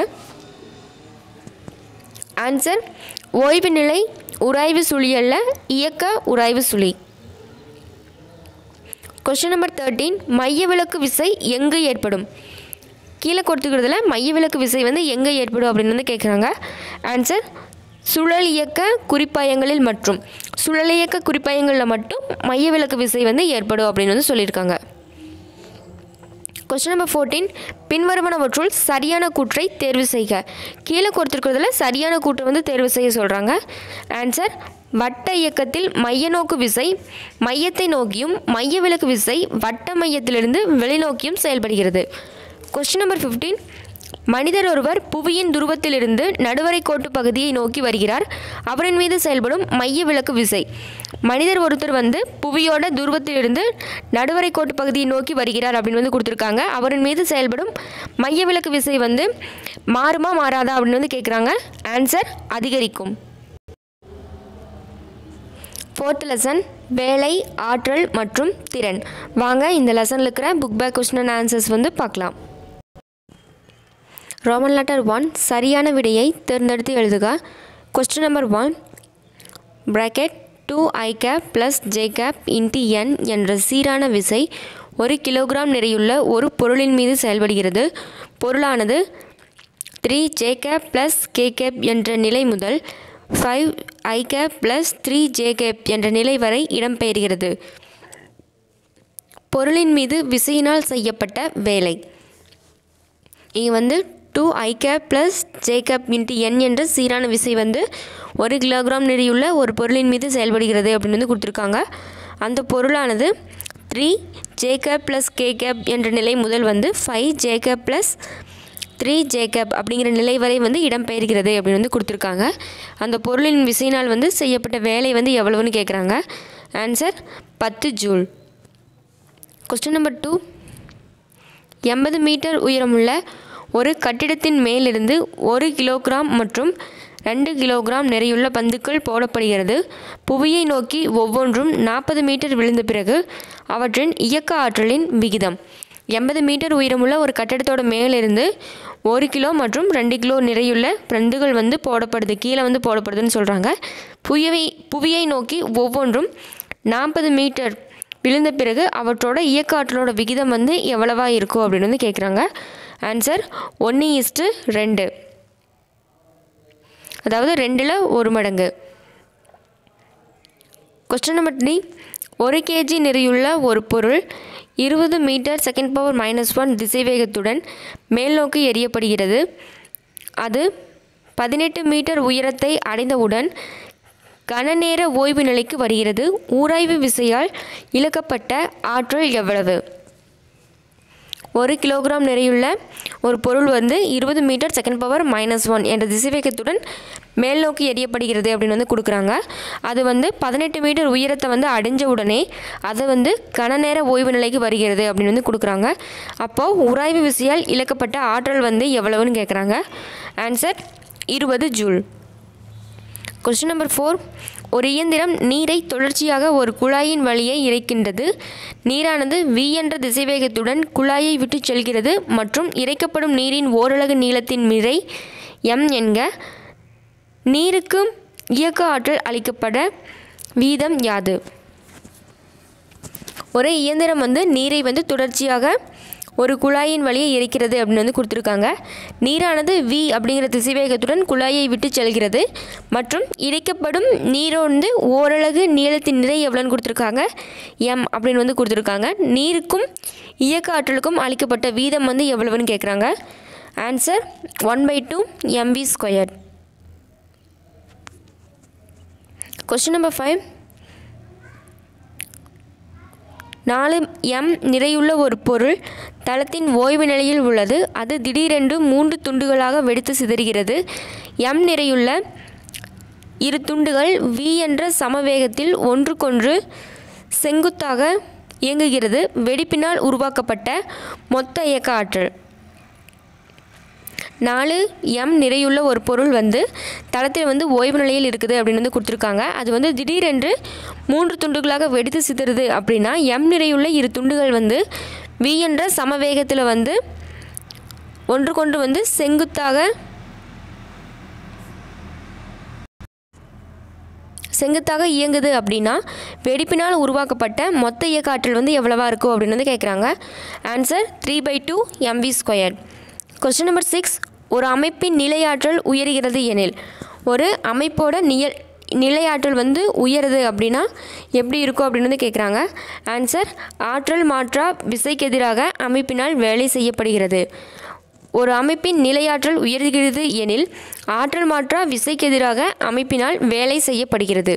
ஆன்சர் ஓய்வு நிலை உராய்வு சுழி அல்ல இயக்க உராய்வு சுழி கொஸ்டின் நம்பர் தேர்ட்டீன் மைய விளக்கு விசை எங்கு ஏற்படும் கீழே கொடுத்துக்கிறதுல மைய விளக்கு விசை வந்து எங்கே ஏற்படும் அப்படின்னு வந்து கேட்குறாங்க ஆன்சர் சுழல் இயக்க குறிப்பாயங்களில் மற்றும் சுழல் இயக்க குறிப்பாயங்களில் மட்டும் மைய விளக்கு விசை வந்து ஏற்படும் அப்படின்னு வந்து சொல்லியிருக்காங்க கொஸ்டின் நம்பர் ஃபோர்டீன் பின்வருவனவற்றுள் சரியான கூற்றை தேர்வு செய்க கீழே கொடுத்துருக்கிறதுல சரியான கூற்றை வந்து தேர்வு செய்ய சொல்கிறாங்க ஆன்சர் வட்ட இயக்கத்தில் மைய நோக்கு விசை மையத்தை நோக்கியும் மைய விலக்கு விசை வட்ட மையத்திலிருந்து வெளிநோக்கியும் செயல்படுகிறது கொஸ்டின் நம்பர் ஃபிஃப்டீன் மனிதர் ஒருவர் புவியின் துருவத்திலிருந்து நடுவரை கோட்டு பகுதியை நோக்கி வருகிறார் அவரின் மீது செயல்படும் மைய விலக்கு விசை மனிதர் ஒருத்தர் வந்து புவியோட துருவத்திலிருந்து நடுவரை கோட்டு பகுதியை நோக்கி வருகிறார் அப்படின்னு வந்து கொடுத்துருக்காங்க அவரின் மீது செயல்படும் மைய விலக்கு விசை வந்து மாறுமா மாறாதா அப்படின்னு வந்து கேட்குறாங்க ஆன்சர் அதிகரிக்கும் ஃபோர்த் லெசன் வேலை ஆற்றல் மற்றும் திறன் வாங்க இந்த லெசனில் இருக்கிற book back question and answers வந்து பார்க்கலாம் ரோமன் லெட்டர் ஒன் சரியான விடையை தேர்ந்தெடுத்து எழுதுக question number one bracket two I cap plus J cap into N என்ற சீரான விசை ஒரு கிலோகிராம் நிறையுள்ள ஒரு பொருளின் மீது செயல்படுகிறது பொருளானது three J cap plus K cap என்ற நிலை முதல் five I cap plus three J cap என்ற நிலை வரை இடம்பெயர்கிறது பொருளின் மீது விசையினால் செய்யப்பட்ட வேலை இங்கே வந்து two I cap plus J cap into N என்ற சீரான விசை வந்து ஒரு கிலோகிராம் நிறையுள்ள ஒரு பொருளின் மீது செயல்படுகிறது அப்படின்னு வந்து கொடுத்துருக்காங்க அந்த பொருளானது three J cap plus K cap என்ற நிலை முதல் வந்து five J cap plus three J cap அப்படிங்கிற நிலை வரை வந்து இடம்பெயர்கிறது அப்படின்னு வந்து கொடுத்துருக்காங்க அந்த பொருளின் விசையினால் வந்து செய்யப்பட்ட வேலை வந்து எவ்வளவுன்னு கேட்குறாங்க ஆன்சர் பத்து ஜூல் கொஸ்டின் நம்பர் டூ எண்பது மீட்டர் உயரமுள்ள ஒரு கட்டிடத்தின் மேலிருந்து ஒரு கிலோகிராம் மற்றும் ரெண்டு கிலோகிராம் நிறையுள்ள பந்துக்கள் போடப்படுகிறது புவியை நோக்கி ஒவ்வொன்றும் நாற்பது மீட்டர் விழுந்த பிறகு அவற்றின் இயக்க ஆற்றலின் விகிதம் எண்பது மீட்டர் உயரமுள்ள ஒரு கட்டடத்தோட மேலிருந்து ஒரு கிலோ மற்றும் ரெண்டு கிலோ நிறையுள்ள பந்துகள் வந்து போடப்படுது கீழே வந்து போடப்படுதுன்னு சொல்கிறாங்க புவியை புவியை நோக்கி ஒவ்வொன்றும் நாற்பது மீட்டர் விழுந்த பிறகு அவற்றோட இயக்க ஆற்றலோட விகிதம் வந்து எவ்வளவா இருக்கும் அப்படின்னு வந்து கேட்குறாங்க ஆன்சர் ஒன்று இஸ்ட்டு ரெண்டு அதாவது ரெண்டில் ஒரு மடங்கு கொஸ்டின் நம்பர் த்ரீ ஒரு கேஜி நிறையுள்ள ஒரு பொருள் இருபது metre second power minus one திசைவேகத்துடன் மேல்நோக்கி எறியப்படுகிறது அது பதினெட்டு மீட்டர் உயரத்தை அடைந்தவுடன் கனநேர ஓய்வு நிலைக்கு வருகிறது ஊராய்வு விசையால் இழக்கப்பட்ட ஆற்றல் எவ்வளவு ஒரு கிலோகிராம் நிறையுள்ள ஒரு பொருள் வந்து இருபது metre second power minus one என்ற திசைவேகத்துடன் மேல் நோக்கி எறியப்படுகிறது அப்படின்னு வந்து கொடுக்குறாங்க அது வந்து பதினெட்டு மீட்டர் உயரத்தை வந்து அடைஞ்ச உடனே அது வந்து கனநேர ஓய்வு நிலைக்கு வருகிறது அப்படின்னு வந்து கொடுக்குறாங்க அப்போது உராய்வு விசையால் இழக்கப்பட்ட ஆற்றல் வந்து எவ்வளவுன்னு கேட்குறாங்க ஆன்சர் இருபது ஜூல் கொஸ்டின் நம்பர் ஃபோர் ஒரு இயந்திரம் நீரை தொடர்ச்சியாக ஒரு குழாயின் வழியே இறைக்கின்றது நீரானது v என்ற திசைவேகத்துடன் குழாயை விட்டு செல்கிறது மற்றும் இறைக்கப்படும் நீரின் ஓரலகு நீளத்தின் நிறை m என்க நீருக்கு இயக்க ஆற்றல் அளிக்கப்பட வீதம் யாது ஒரு இயந்திரம் வந்து நீரை வந்து தொடர்ச்சியாக ஒரு குழாயின் வழியே இருக்கிறது அப்படின்னு வந்து கொடுத்துருக்காங்க நீரானது வி அப்படிங்கிற திசைவேகத்துடன் குழாயை விட்டு செல்கிறது மற்றும் இறைக்கப்படும் நீரோ வந்து ஓரளவு நீளத்தின் நிறை எவ்வளோன்னு கொடுத்துருக்காங்க எம் அப்படின்னு வந்து கொடுத்துருக்காங்க நீருக்கும் இயக்க ஆற்றலுக்கும் அளிக்கப்பட்ட வீதம் வந்து எவ்வளவுன்னு கேட்குறாங்க answer one by two MV square question number five நாலு எம் நிறையுள்ள ஒரு பொருள் தளத்தின் ஓய்வு நிலையில் உள்ளது அது திடீரென்று மூன்று துண்டுகளாக வெடித்து சிதறுகிறது எம் நிறையுள்ள இரு துண்டுகள் வி என்ற சமவேகத்தில் ஒன்றுக்கொன்று செங்குத்தாக இயங்குகிறது வெடிப்பினால் உருவாக்கப்பட்ட மொத்த இயக்க ஆற்றல் நாலு எம் நிறையுள்ள ஒரு பொருள் வந்து தளத்தில் வந்து ஓய்வு நிலையில் இருக்குது அப்படின்னு வந்து கொடுத்துருக்காங்க அது வந்து திடீரென்று மூன்று துண்டுகளாக வெடித்து சிதறுது அப்படின்னா எம் நிறையுள்ள இரு துண்டுகள் வந்து வி என்ற சமவேகத்தில் வந்து ஒன்றுக்கொன்று வந்து செங்குத்தாக செங்குத்தாக இயங்குது அப்படின்னா வெடிப்பினால் உருவாக்கப்பட்ட மொத்த இயக்க ஆற்றல் வந்து எவ்வளவா இருக்கும் அப்படின்னு வந்து கேட்குறாங்க answer three by two MV square question number six ஒரு அமைப்பின் நிலையாற்றல் உயர்கிறது எனில் ஒரு அமைப்போட நியல் நிலையாற்றல் வந்து உயருது அப்படின்னா எப்படி இருக்கும் அப்படின்னு வந்து கேட்குறாங்க ஆன்சர் ஆற்றல் மாற்றா விசைக்கு எதிராக அமைப்பினால் வேலை செய்யப்படுகிறது ஒரு அமைப்பின் நிலையாற்றல் உயர்கிறது எனில் ஆற்றல் மாற்றா விசைக்கு எதிராக அமைப்பினால் வேலை செய்யப்படுகிறது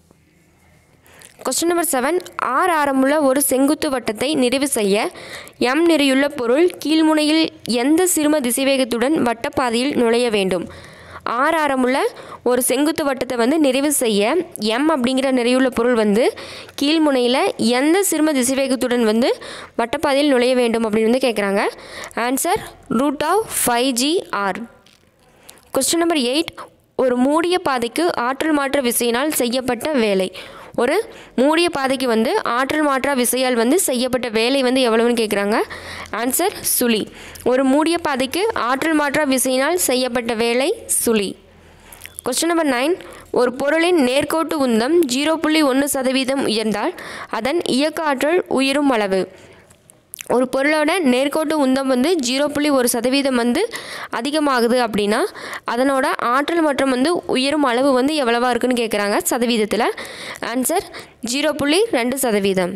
கொஸ்டின் நம்பர் செவன் ஆர் ஆரமுள்ள ஒரு செங்குத்து வட்டத்தை நிறைவு செய்ய எம் நிறையுள்ள பொருள் கீழ்முனையில் எந்த சிறும திசைவேகத்துடன் வட்டப்பாதையில் நுழைய வேண்டும் ஆர் ஆரமுள்ள ஒரு செங்குத்து வட்டத்தை வந்து நிறைவு செய்ய எம் அப்படிங்கிற நிறையுள்ள பொருள் வந்து கீழ்முனையில் எந்த சிறும திசைவேகத்துடன் வந்து வட்டப்பாதையில் நுழைய வேண்டும் அப்படின்னு வந்து கேட்குறாங்க answer root of five G R question number eight ஒரு மூடிய பாதைக்கு ஆற்றல் மாற்ற விசையினால் செய்யப்பட்ட வேலை ஒரு மூடிய பாதைக்கு வந்து ஆற்றல் மாற்றா விசையால் வந்து செய்யப்பட்ட வேலை வந்து எவ்வளவுன்னு கேட்குறாங்க ஆன்சர் சுழி ஒரு மூடிய பாதைக்கு ஆற்றல் மாற்றா விசையினால் செய்யப்பட்ட வேலை சுழி கொஸ்டின் நம்பர் நைன் ஒரு பொருளின் நேர்கோட்டு உந்தம் ஜீரோ புள்ளி ஒன்று சதவீதம் உயர்ந்தால் அதன் இயக்க ஆற்றல் உயரும் அளவு ஒரு பொருளோட நேர்கோட்டு உந்தம் வந்து ஜீரோ புள்ளி ஒரு சதவீதம் வந்து அதிகமாகுது அப்படின்னா அதனோட ஆற்றல் மற்றும் வந்து உயரும் அளவு வந்து எவ்வளவா இருக்குன்னு கேட்குறாங்க சதவீதத்தில் ஆன்சர் ஜீரோ புள்ளி ரெண்டு சதவீதம்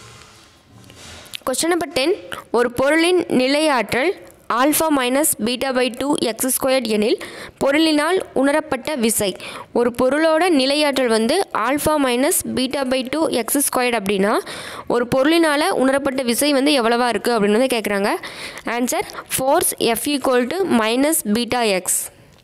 கொஸ்டின் நம்பர் டென் ஒரு பொருளின் நிலையாற்றல் alpha minus beta by two X squared எனில் பொருளினால் உணரப்பட்ட விசை ஒரு பொருளோட நிலையாற்றல் வந்து alpha minus beta by two X squared அப்படின்னா ஒரு பொருளினால் உணரப்பட்ட விசை வந்து எவ்வளவா இருக்குது அப்படின்னு வந்து கேட்குறாங்க answer force F equal to minus beta X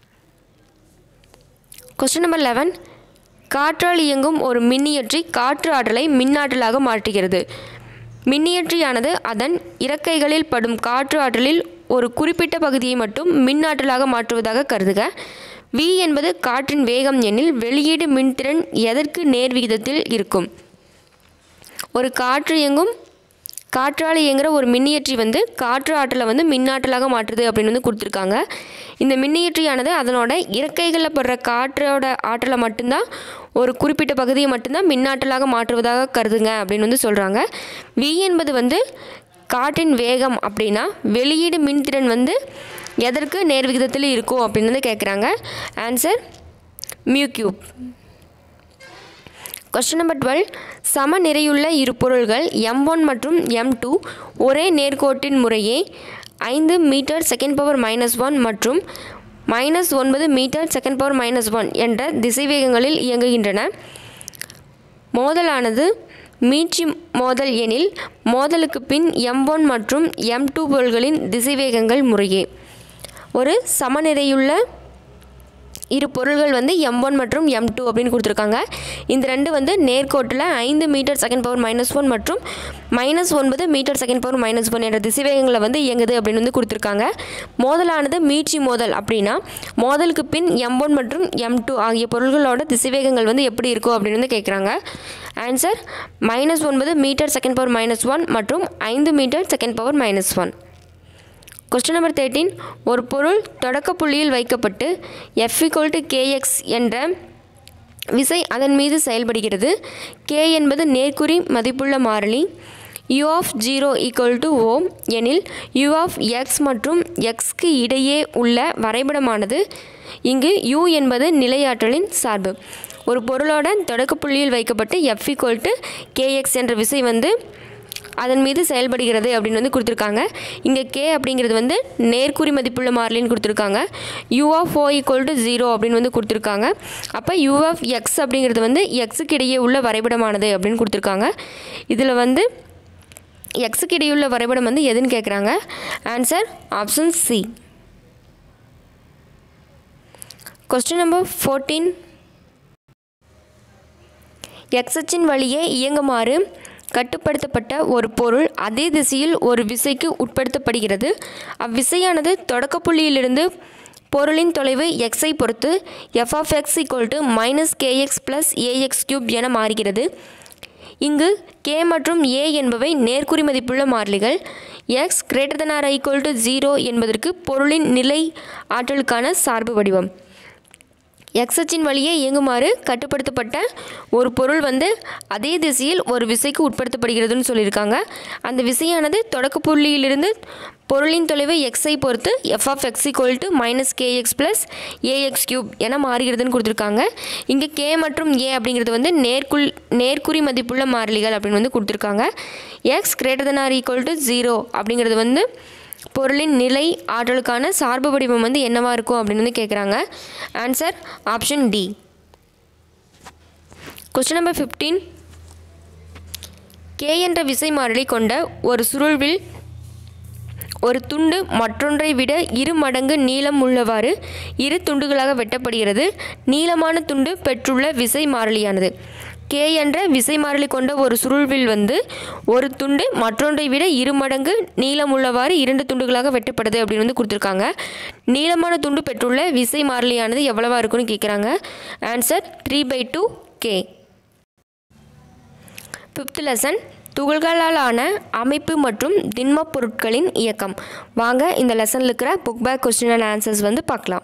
question number eleven காற்றால் இயங்கும் ஒரு மின்னியற்றி காற்று ஆற்றலை மின்னாற்றலாக மாற்றுகிறது மின்னியற்றியானது அதன் இறக்கைகளில் படும் காற்று ஆற்றலில் ஒரு குறிப்பிட்ட பகுதியை மட்டும் மின்னாற்றலாக மாற்றுவதாக கருதுக V என்பது காற்றின் வேகம் எனில் வெளியீடு மின்திறன் எதற்கு நேர் விகிதத்தில் இருக்கும் ஒரு காற்று இயங்கும் காற்றால் இயங்குகிற ஒரு மின்னியற்றி வந்து காற்று ஆற்றலை வந்து மின்னாற்றலாக மாற்றுது அப்படின்னு வந்து கொடுத்துருக்காங்க இந்த மின்னியற்றியானது அதனோட இறக்கைகளில் படுற காற்றோட ஆற்றலை மட்டும்தான் ஒரு குறிப்பிட்ட பகுதியை மட்டும்தான் மின்னாற்றலாக மாற்றுவதாக கருதுங்க அப்படின்னு வந்து சொல்கிறாங்க வி என்பது வந்து காற்றின் வேகம் அப்படின்னா வெளியீடு மின்திறன் வந்து எதற்கு நேர் விகிதத்தில் இருக்கும் அப்படின்னு வந்து கேட்குறாங்க answer mu cube question number twelve சம நிறையுள்ள இரு பொருள்கள் எம் ஒன் மற்றும் எம் டூ ஒரே நேர்கோட்டின் முறையே ஐந்து metre second power minus one மற்றும் மைனஸ் ஒன்பது metre second power minus one என்ற திசைவேகங்களில் இயங்குகின்றன மோதலானது மீட்சி மோதல் எனில் மோதலுக்கு பின் எம் ஒன் மற்றும் எம் டூ பொருள்களின் திசைவேகங்கள் முறையே ஒரு சமநிலையுள்ள இரு பொருள்கள் வந்து எம் ஒன் மற்றும் எம் டூ அப்படின்னு கொடுத்துருக்காங்க இந்த ரெண்டு வந்து நேர்கோட்டில் ஐந்து metre second power minus one மற்றும் மைனஸ் ஒன்பது metre second power minus one என்ற திசைவேகங்களில் வந்து இயங்குது அப்படின்னு வந்து கொடுத்துருக்காங்க மோதலானது மீட்சி மோதல் அப்படின்னா மோதலுக்கு பின் எம் ஒன் மற்றும் எம் டூ ஆகிய பொருள்களோட திசைவேகங்கள் வந்து எப்படி இருக்கும் அப்படின்னு வந்து கேட்குறாங்க ஆன்சர் மைனஸ் ஒன்பது metre second power minus one மற்றும் ஐந்து metre second power minus one question number thirteen ஒரு பொருள் தொடக்க புள்ளியில் வைக்கப்பட்டு எஃப் ஈக்குவல் டு கேஎக்ஸ் என்ற விசை அதன் மீது செயல்படுகிறது கே என்பது நேர்குறி மதிப்புள்ள மாறிலி U of zero equal to O எனில் யூ ஆஃப் எக்ஸ் மற்றும் எக்ஸ்க்கு இடையே உள்ள வரைபடமானது இங்கு யூ என்பது நிலையாற்றலின் சார்பு ஒரு பொருளோட தொடக்க புள்ளியில் வைக்கப்பட்டு எஃப் ஈக்குவல் டு கேஎக்ஸ் என்ற விசை வந்து அதன் மீது செயல்படுகிறது அப்படின்னு வந்து கொடுத்துருக்காங்க இங்கே கே அப்படிங்கிறது வந்து நேர்குறி மதிப்புள்ள மாறிலின்னு கொடுத்துருக்காங்க U of O equal to zero அப்படின்னு வந்து கொடுத்துருக்காங்க அப்போ யூ ஆஃப் எக்ஸ் அப்படிங்கிறது வந்து எக்ஸுக்கு இடையே உள்ள வரைபடமானது அப்படின்னு கொடுத்துருக்காங்க இதில் வந்து எக்ஸுக்கு இடையே உள்ள வரைபடம் வந்து எதுன்னு கேட்குறாங்க answer option C question number fourteen எக்ஸச்சின் வழியே இயங்குமாறு கட்டுப்படுத்தப்பட்ட ஒரு பொருள் அதே திசையில் ஒரு விசைக்கு உட்படுத்தப்படுகிறது அவ்விசையானது தொடக்க புள்ளியிலிருந்து பொருளின் தொலைவு எக்ஸை பொறுத்து F of X equal to minus KX plus AX cube என மாறுகிறது இங்கு கே மற்றும் ஏ என்பவை நேர்குறி மதிப்புள்ள மாறிலிகள் X greater than or equal to zero என்பதற்கு பொருளின் நிலை ஆற்றலுக்கான சார்பு வடிவம் எக்ஸ் அச்சின் வழியே இயங்குமாறு கட்டுப்படுத்தப்பட்ட ஒரு பொருள் வந்து அதே திசையில் ஒரு விசைக்கு உட்படுத்தப்படுகிறதுன்னு சொல்லியிருக்காங்க அந்த விசையானது தொடக்க புள்ளியிலிருந்து பொருளின் தொலைவு எக்ஸை பொறுத்து F of X equal to minus KX plus AX cube என மாறுகிறதுன்னு கொடுத்துருக்காங்க இங்கே கே மற்றும் ஏ அப்படிங்கிறது வந்து நேர்குள் நேர்குறி மதிப்புள்ள மாறிலிகள் அப்படின்னு வந்து கொடுத்துருக்காங்க X greater than or equal to zero அப்படிங்கிறது வந்து பொருளின் நிலை ஆற்றலுக்கான சார்பு வடிவம் வந்து என்னவா இருக்கும் அப்படின்னு வந்து கேட்குறாங்க answer option D question number fifteen K என்ற விசை மாறிலி கொண்ட ஒரு சுருள்வில் ஒரு துண்டு மற்றொன்றை விட இரு மடங்கு நீளம் உள்ளவாறு இரு துண்டுகளாக வெட்டப்படுகிறது நீளமான துண்டு பெற்றுள்ள விசை மாறிலியானது கே என்ற விசை மாறிலி கொண்ட ஒரு சுருள்வில் வந்து ஒரு துண்டு மற்றொன்றை விட இரு மடங்கு நீளம் உள்ளவாறு இரண்டு துண்டுகளாக வெட்டப்படுது அப்படின்னு வந்து கொடுத்துருக்காங்க நீளமான துண்டு பெற்றுள்ள விசை மாறிலியானது எவ்வளவா இருக்குன்னு கேட்குறாங்க answer three by two K fifth lesson துகள்களால் ஆன அமைப்பு மற்றும் திண்மப் பொருட்களின் இயக்கம் வாங்க இந்த லெசனில் இருக்கிற book back question and answers வந்து பார்க்கலாம்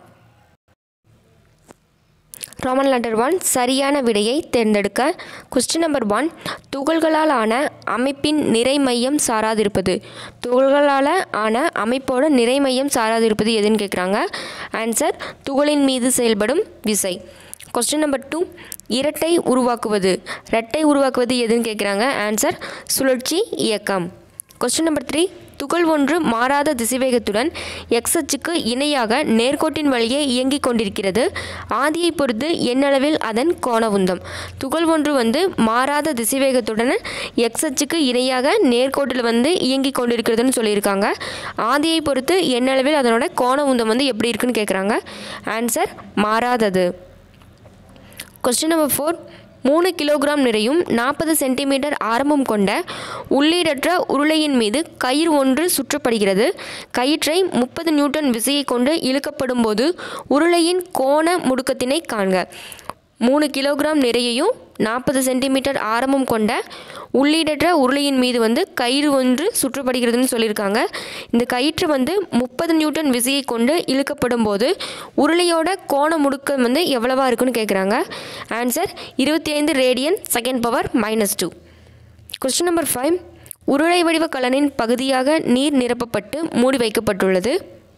ரோமன் லெட்டர் ஒன் சரியான விடையை தேர்ந்தெடுக்க கொஸ்டின் நம்பர் ஒன் துகள்களால் ஆன அமைப்பின் நிறை மையம் சாராதிருப்பது துகள்களால் ஆன அமைப்போட நிறை மையம் சாராதிருப்பது எதுன்னு கேட்குறாங்க ஆன்சர் துகளின் மீது செயல்படும் விசை கொஸ்டின் நம்பர் டூ இரட்டை உருவாக்குவது இரட்டை உருவாக்குவது எதுன்னு கேட்குறாங்க ஆன்சர் சுழற்சி இயக்கம் கொஸ்டின் நம்பர் த்ரீ துகள் ஒன்று மாறாத திசைவேகத்துடன் எக்ஸ் அச்சுக்கு இணையாக நேர்கோட்டின் வழியே இயங்கிக் கொண்டிருக்கிறது ஆதியை பொறுத்து எண்ணளவில் அதன் கோண உந்தம் துகள் ஒன்று வந்து மாறாத திசைவேகத்துடன் எக்ஸ் அச்சுக்கு இணையாக நேர்கோட்டில் வந்து இயங்கிக் கொண்டிருக்கிறதுன்னு சொல்லியிருக்காங்க ஆதியை பொறுத்து எண்ணளவில் அதனோட கோண உந்தம் வந்து எப்படி இருக்குன்னு கேட்குறாங்க ஆன்சர் மாறாதது கொஸ்டின் நம்பர் ஃபோர் மூணு கிலோகிராம் நிறையும் நாற்பது சென்டிமீட்டர் ஆரம்பம் கொண்ட உள்ளீடற்ற உருளையின் மீது கயிறு ஒன்று சுற்றப்படுகிறது கயிற்றை முப்பது நியூட்டன் விசையை கொண்டு இழுக்கப்படும் போது உருளையின் கோண முடுக்கத்தினை காண்க மூணு கிலோகிராம் நிறையையும் நாற்பது சென்டிமீட்டர் ஆரம்பம் கொண்ட உள்ளீடற்ற உருளையின் மீது வந்து கயிறு ஒன்று சுற்றப்படுகிறதுன்னு சொல்லியிருக்காங்க இந்த கயிற்று வந்து முப்பது நியூட்டன் விசையை கொண்டு இழுக்கப்படும் போது உருளையோட கோண முடுக்கம் வந்து எவ்வளவா இருக்குன்னு கேட்குறாங்க ஆன்சர் இருபத்தி ஐந்து radian second power minus two question number five உருளை வடிவ கலனின் பகுதியாக நீர் நிரப்பப்பட்டு மூடி வைக்கப்பட்டுள்ளது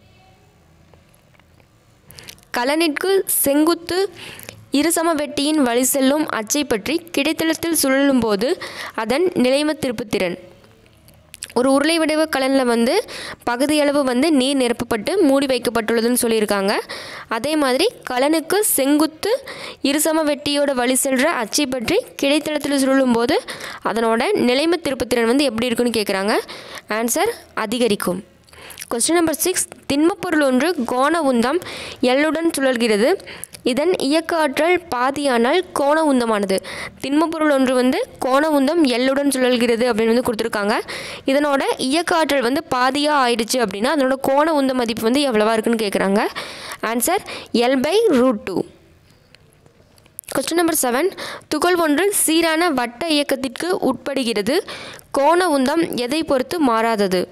கலனிற்கு செங்குத்து இருசம வெட்டியின் வழி செல்லும் அச்சை பற்றி கிடைத்தளத்தில் சுழலும் போது அதன் நிலைம திருப்புத்திறன் ஒரு உருளை வடிவ கலனில் வந்து பகுதியளவு வந்து நீர் நிரப்பப்பட்டு மூடி வைக்கப்பட்டுள்ளதுன்னு சொல்லியிருக்காங்க அதே மாதிரி கலனுக்கு செங்குத்து இருசம வெட்டியோட வழி செல்கிற அச்சை பற்றி கிடைத்தளத்தில் சுழலும் போது அதனோட நிலைம திருப்புத்திறன் வந்து எப்படி இருக்குன்னு கேட்குறாங்க ஆன்சர் அதிகரிக்கும் கொஸ்டின் நம்பர் சிக்ஸ் திண்மப்பொருள் ஒன்று கோண உந்தம் எல்லுடன் சுழல்கிறது இதன் இயக்க ஆற்றல் பாதியானால் கோண உந்தமானது திண்மப்பொருள் ஒன்று வந்து கோண உந்தம் எல்லுடன் சுழல்கிறது அப்படின்னு வந்து கொடுத்துருக்காங்க இதனோட இயக்க ஆற்றல் வந்து பாதியாக ஆயிடுச்சு அப்படின்னா அதனோட கோண உந்த மதிப்பு வந்து எவ்வளவா இருக்குன்னு கேட்குறாங்க answer L by root two question number seven துகள் ஒன்று சீரான வட்ட இயக்கத்திற்கு உட்படுகிறது கோண உந்தம் எதை பொறுத்து மாறாதது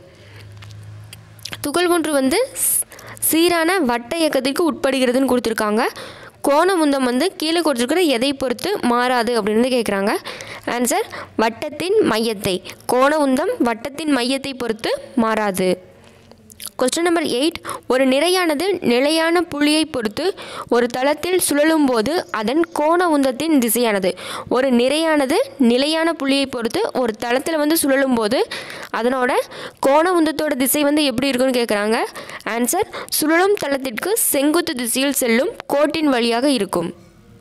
துகள் ஒன்று வந்து ஸ்- சீரான வட்ட இயக்கத்திற்கு உட்படுகிறதுன்னு கொடுத்துருக்காங்க கோண உந்தம் வந்து கீழே கொடுத்துருக்கிற எதை பொறுத்து மாறாது அப்படின்னு வந்து கேட்குறாங்க ஆன்சர் வட்டத்தின் மையத்தை கோண உந்தம் வட்டத்தின் மையத்தை பொறுத்து மாறாது கொஸ்டின் நம்பர் எயிட் ஒரு நிறையானது நிலையான புள்ளியை பொறுத்து ஒரு தளத்தில் சுழலும் போது அதன் கோண உந்தத்தின் திசையானது ஒரு நிறையானது நிலையான புள்ளியை பொறுத்து ஒரு தளத்தில் வந்து சுழலும் போது அதனோட கோண உந்தத்தோட திசை வந்து எப்படி இருக்குன்னு கேட்குறாங்க ஆன்சர் சுழலும் தளத்திற்கு செங்குத்து திசையில் செல்லும் கோட்டின் வழியாக இருக்கும்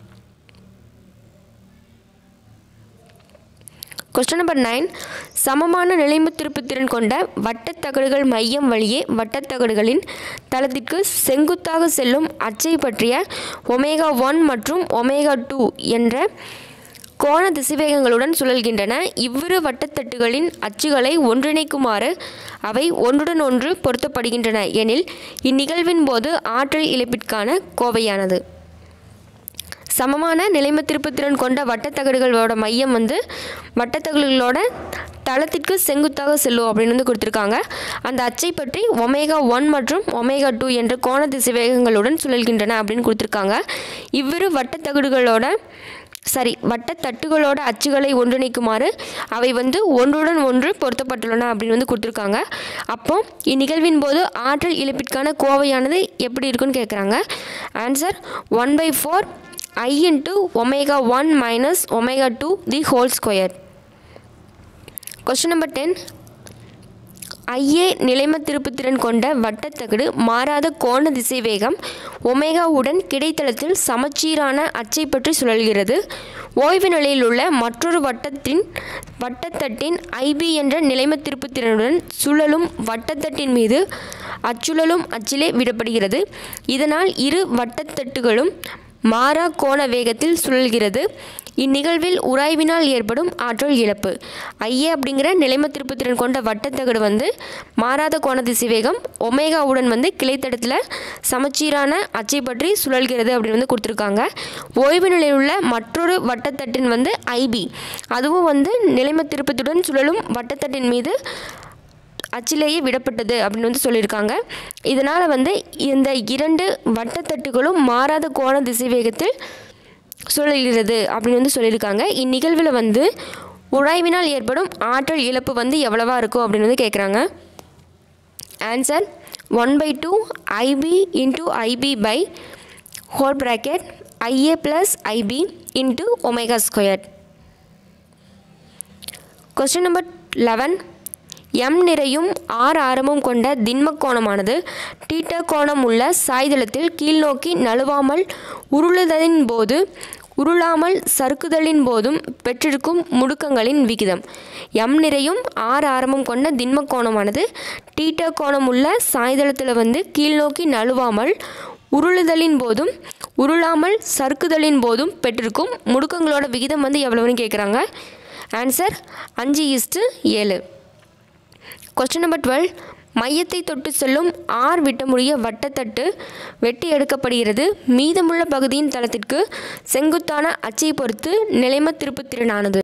கொஸ்டின் நம்பர் நைன் சமமான நிலைம திருப்புத்திறன் கொண்ட வட்டத்தகடுகள் மையம் வழியே வட்டத்தகடுகளின் தளத்திற்கு செங்குத்தாக செல்லும் அச்சை பற்றிய ஒமேகா ஒன் மற்றும் ஒமேகா டூ என்ற கோண திசைவேகங்களுடன் சுழல்கின்றன இவ்விரு வட்டத்தட்டுகளின் அச்சுகளை ஒன்றிணைக்குமாறு அவை ஒன்றுடன் ஒன்று பொருத்தப்படுகின்றன எனில் இந்நிகழ்வின் போது ஆற்றல் இழப்பிற்கான கோவையானது சமமான நிலைம திருப்புத்திறன் கொண்ட வட்டத்தகடுகளோட மையம் வந்து வட்டத்தகடுகளோட தளத்திற்கு செங்குத்தாக செல்லும் அப்படின்னு வந்து கொடுத்துருக்காங்க அந்த அச்சை பற்றி ஒமேகா ஒன் மற்றும் ஒமேகா டூ என்ற கோண திசைவேகங்களுடன் சுழல்கின்றன அப்படின்னு கொடுத்துருக்காங்க இவ்விரு வட்டத்தகடுகளோட சரி வட்டத்தட்டுகளோட அச்சுகளை ஒன்றிணைக்குமாறு அவை வந்து ஒன்றுடன் ஒன்று பொருத்தப்பட்டுள்ளன அப்படின்னு வந்து கொடுத்துருக்காங்க அப்போ இந்நிகழ்வின் போது ஆற்றல் இழப்பிற்கான கோவையானது எப்படி இருக்குன்னு கேட்குறாங்க answer one by four i into omega 1 minus omega 2 the whole square. Question number 10. IA நிலைம திருப்புத்திறன் கொண்ட வட்டத்தகடு மாறாத கோண திசைவேகம் ஒமேகாவுடன் கிடைத்தளத்தில் சமச்சீரான அச்சை பற்றி சுழல்கிறது ஓய்வு நிலையில் உள்ள மற்றொரு வட்டத்தின் வட்டத்தட்டின் ஐபி என்ற நிலைம திருப்புத்திறனுடன் சுழலும் வட்டத்தட்டின் மீது அச்சுழலும் அச்சிலே விடப்படுகிறது இதனால் இரு வட்டத்தட்டுகளும் மாறா கோண வேகத்தில் சுழல்கிறது இந்நிகழ்வில் உராய்வினால் ஏற்படும் ஆற்றல் இழப்பு ஐஏ அப்படிங்கிற நிலைம திருப்புத்திறன் கொண்ட வட்டத்தகடு வந்து மாறாத கோண திசைவேகம் ஒமேகாவுடன் வந்து கிளைத்தடத்தில் சமச்சீரான அச்சை பற்றி சுழல்கிறது அப்படின்னு வந்து கொடுத்துருக்காங்க ஓய்வு நிலையில் உள்ள மற்றொரு வட்டத்தட்டின் வந்து ஐபி அதுவும் வந்து நிலைம திருப்பத்துடன் சுழலும் வட்டத்தட்டின் மீது அச்சிலேயே விடப்பட்டது அப்படின்னு வந்து சொல்லியிருக்காங்க இதனால் வந்து இந்த இரண்டு வட்டத்தட்டுகளும் மாறாத கோண திசைவேகத்தில் சுழல்கிறது அப்படின்னு வந்து சொல்லியிருக்காங்க இந்நிகழ்வில் வந்து உராய்வினால் ஏற்படும் ஆற்றல் இழப்பு வந்து எவ்வளவா இருக்கும் அப்படின்னு வந்து கேட்குறாங்க answer one by two IB into IB by whole bracket IA plus IB into omega square question number eleven M நிறையும் ஆர் ஆரமும் கொண்ட திண்ம கோணமானது டீட்டா கோணம் உள்ள சாய்தளத்தில் கீழ்நோக்கி நழுவாமல் உருளுதலின் போது உருளாமல் சறுக்குதலின் போதும் பெற்றிருக்கும் முடுக்கங்களின் விகிதம் எம் நிறையும் ஆர் ஆரமும் கொண்ட திண்ம கோணமானது டீட்டா கோணம் உள்ள சாய்தளத்தில் வந்து கீழ்நோக்கி நழுவாமல் உருளுதலின் போதும் உருளாமல் சறுக்குதலின் போதும் பெற்றிருக்கும் முடுக்கங்களோட விகிதம் வந்து எவ்வளவுன்னு கேட்குறாங்க ஆன்சர் அஞ்சு இஸ்டு ஏழு கொஸ்டின் நம்பர் டுவெல் மையத்தை தொட்டு செல்லும் ஆர் விட்டமுடிய வட்டத்தட்டு வெட்டி எடுக்கப்படுகிறது மீதமுள்ள பகுதியின் தளத்திற்கு செங்குத்தான அச்சை பொறுத்து நிலைம திருப்புத்திறனானது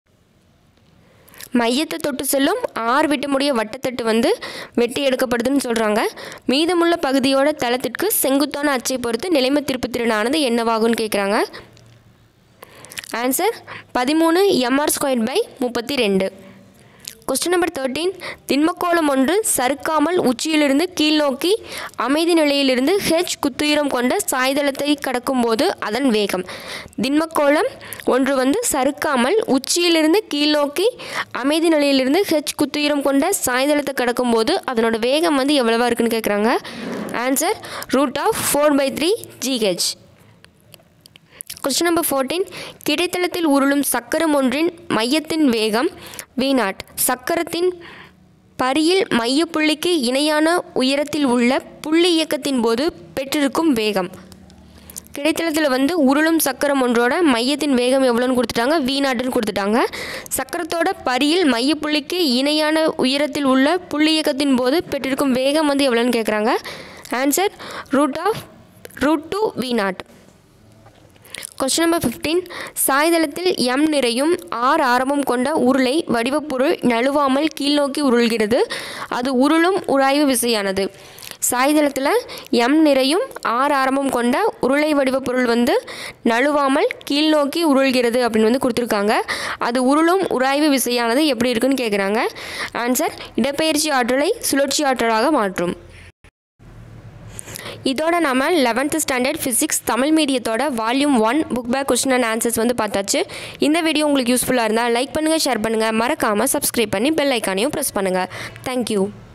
மையத்தை தொட்டு செல்லும் ஆர் விட்டமுடிய வட்டத்தட்டு வந்து வெட்டி எடுக்கப்படுதுன்னு சொல்கிறாங்க மீதமுள்ள பகுதியோட தளத்திற்கு செங்குத்தான அச்சை பொறுத்து நிலைம திருப்புத்திறனானது என்னவாகும்னு கேட்குறாங்க ஆன்சர் பதிமூணு எம்ஆர் ஸ்கொயர் பை முப்பத்தி ரெண்டு கொஸ்டின் நம்பர் தேர்ட்டீன் திண்மக்கோளம் ஒன்று சறுக்காமல் உச்சியிலிருந்து கீழ்நோக்கி அமைதி நிலையிலிருந்து ஹெச் குத்துயரம் கொண்ட சாய்தளத்தை கடக்கும்போது அதன் வேகம் திண்மக்கோளம் ஒன்று வந்து சறுக்காமல் உச்சியிலிருந்து கீழ்நோக்கி அமைதி நிலையிலிருந்து ஹெச் குத்துயரம் கொண்ட சாய்தளத்தை கடக்கும்போது அதனோட வேகம் வந்து எவ்வளவா இருக்குன்னு கேட்குறாங்க answer root of four by three GH question number fourteen கிடைத்தளத்தில் உருளும் சக்கரம் ஒன்றின் மையத்தின் வேகம் வி நாட் சக்கரத்தின் பரியில் மையப்புள்ளிக்கு இணையான உயரத்தில் உள்ள புள்ளி இயக்கத்தின் போது பெற்றிருக்கும் வேகம் கிடைத்தளத்தில் வந்து உருளும் சக்கரம் ஒன்றோட மையத்தின் வேகம் எவ்வளோன்னு கொடுத்துட்டாங்க வி நாட்டுன்னு கொடுத்துட்டாங்க சக்கரத்தோட பரியில் மையப்புள்ளிக்கு இணையான உயரத்தில் உள்ள புள்ளி இயக்கத்தின் போது பெற்றிருக்கும் வேகம் வந்து எவ்வளோன்னு கேட்குறாங்க answer root of root two v naught question number fifteen சாய்தளத்தில் எம் நிறையும் ஆர் ஆரமும் கொண்ட உருளை வடிவப்பொருள் நழுவாமல் கீழ்நோக்கி உருள்கிறது அது உருளும் உராய்வு விசையானது சாய்தளத்தில் எம் நிறையும் ஆர் ஆரமும் கொண்ட உருளை வடிவ பொருள் வந்து நழுவாமல் கீழ்நோக்கி உருள்கிறது அப்படின்னு வந்து கொடுத்துருக்காங்க அது உருளும் உராய்வு விசையானது எப்படி இருக்குன்னு கேட்குறாங்க ஆன்சர் இடப்பெயர்ச்சி ஆற்றலை சுழற்சி ஆற்றலாக மாற்றும் இதோட நம்ம லெவன்த்து ஸ்டாண்டர்ட் ஃபிசிக்ஸ் தமிழ் மீடியத்தோட volume one book back question and answers வந்து பார்த்தாச்சு இந்த வீடியோ உங்களுக்கு யூஸ்ஃபுல்லாக இருந்தால் லைக் பண்ணுங்கள் ஷேர் பண்ணுங்கள் மறக்காமல் சப்ஸ்கிரைப் பண்ணி பெல் ஐக்கானையும் ப்ரெஸ் பண்ணுங்கள் தேங்க்யூ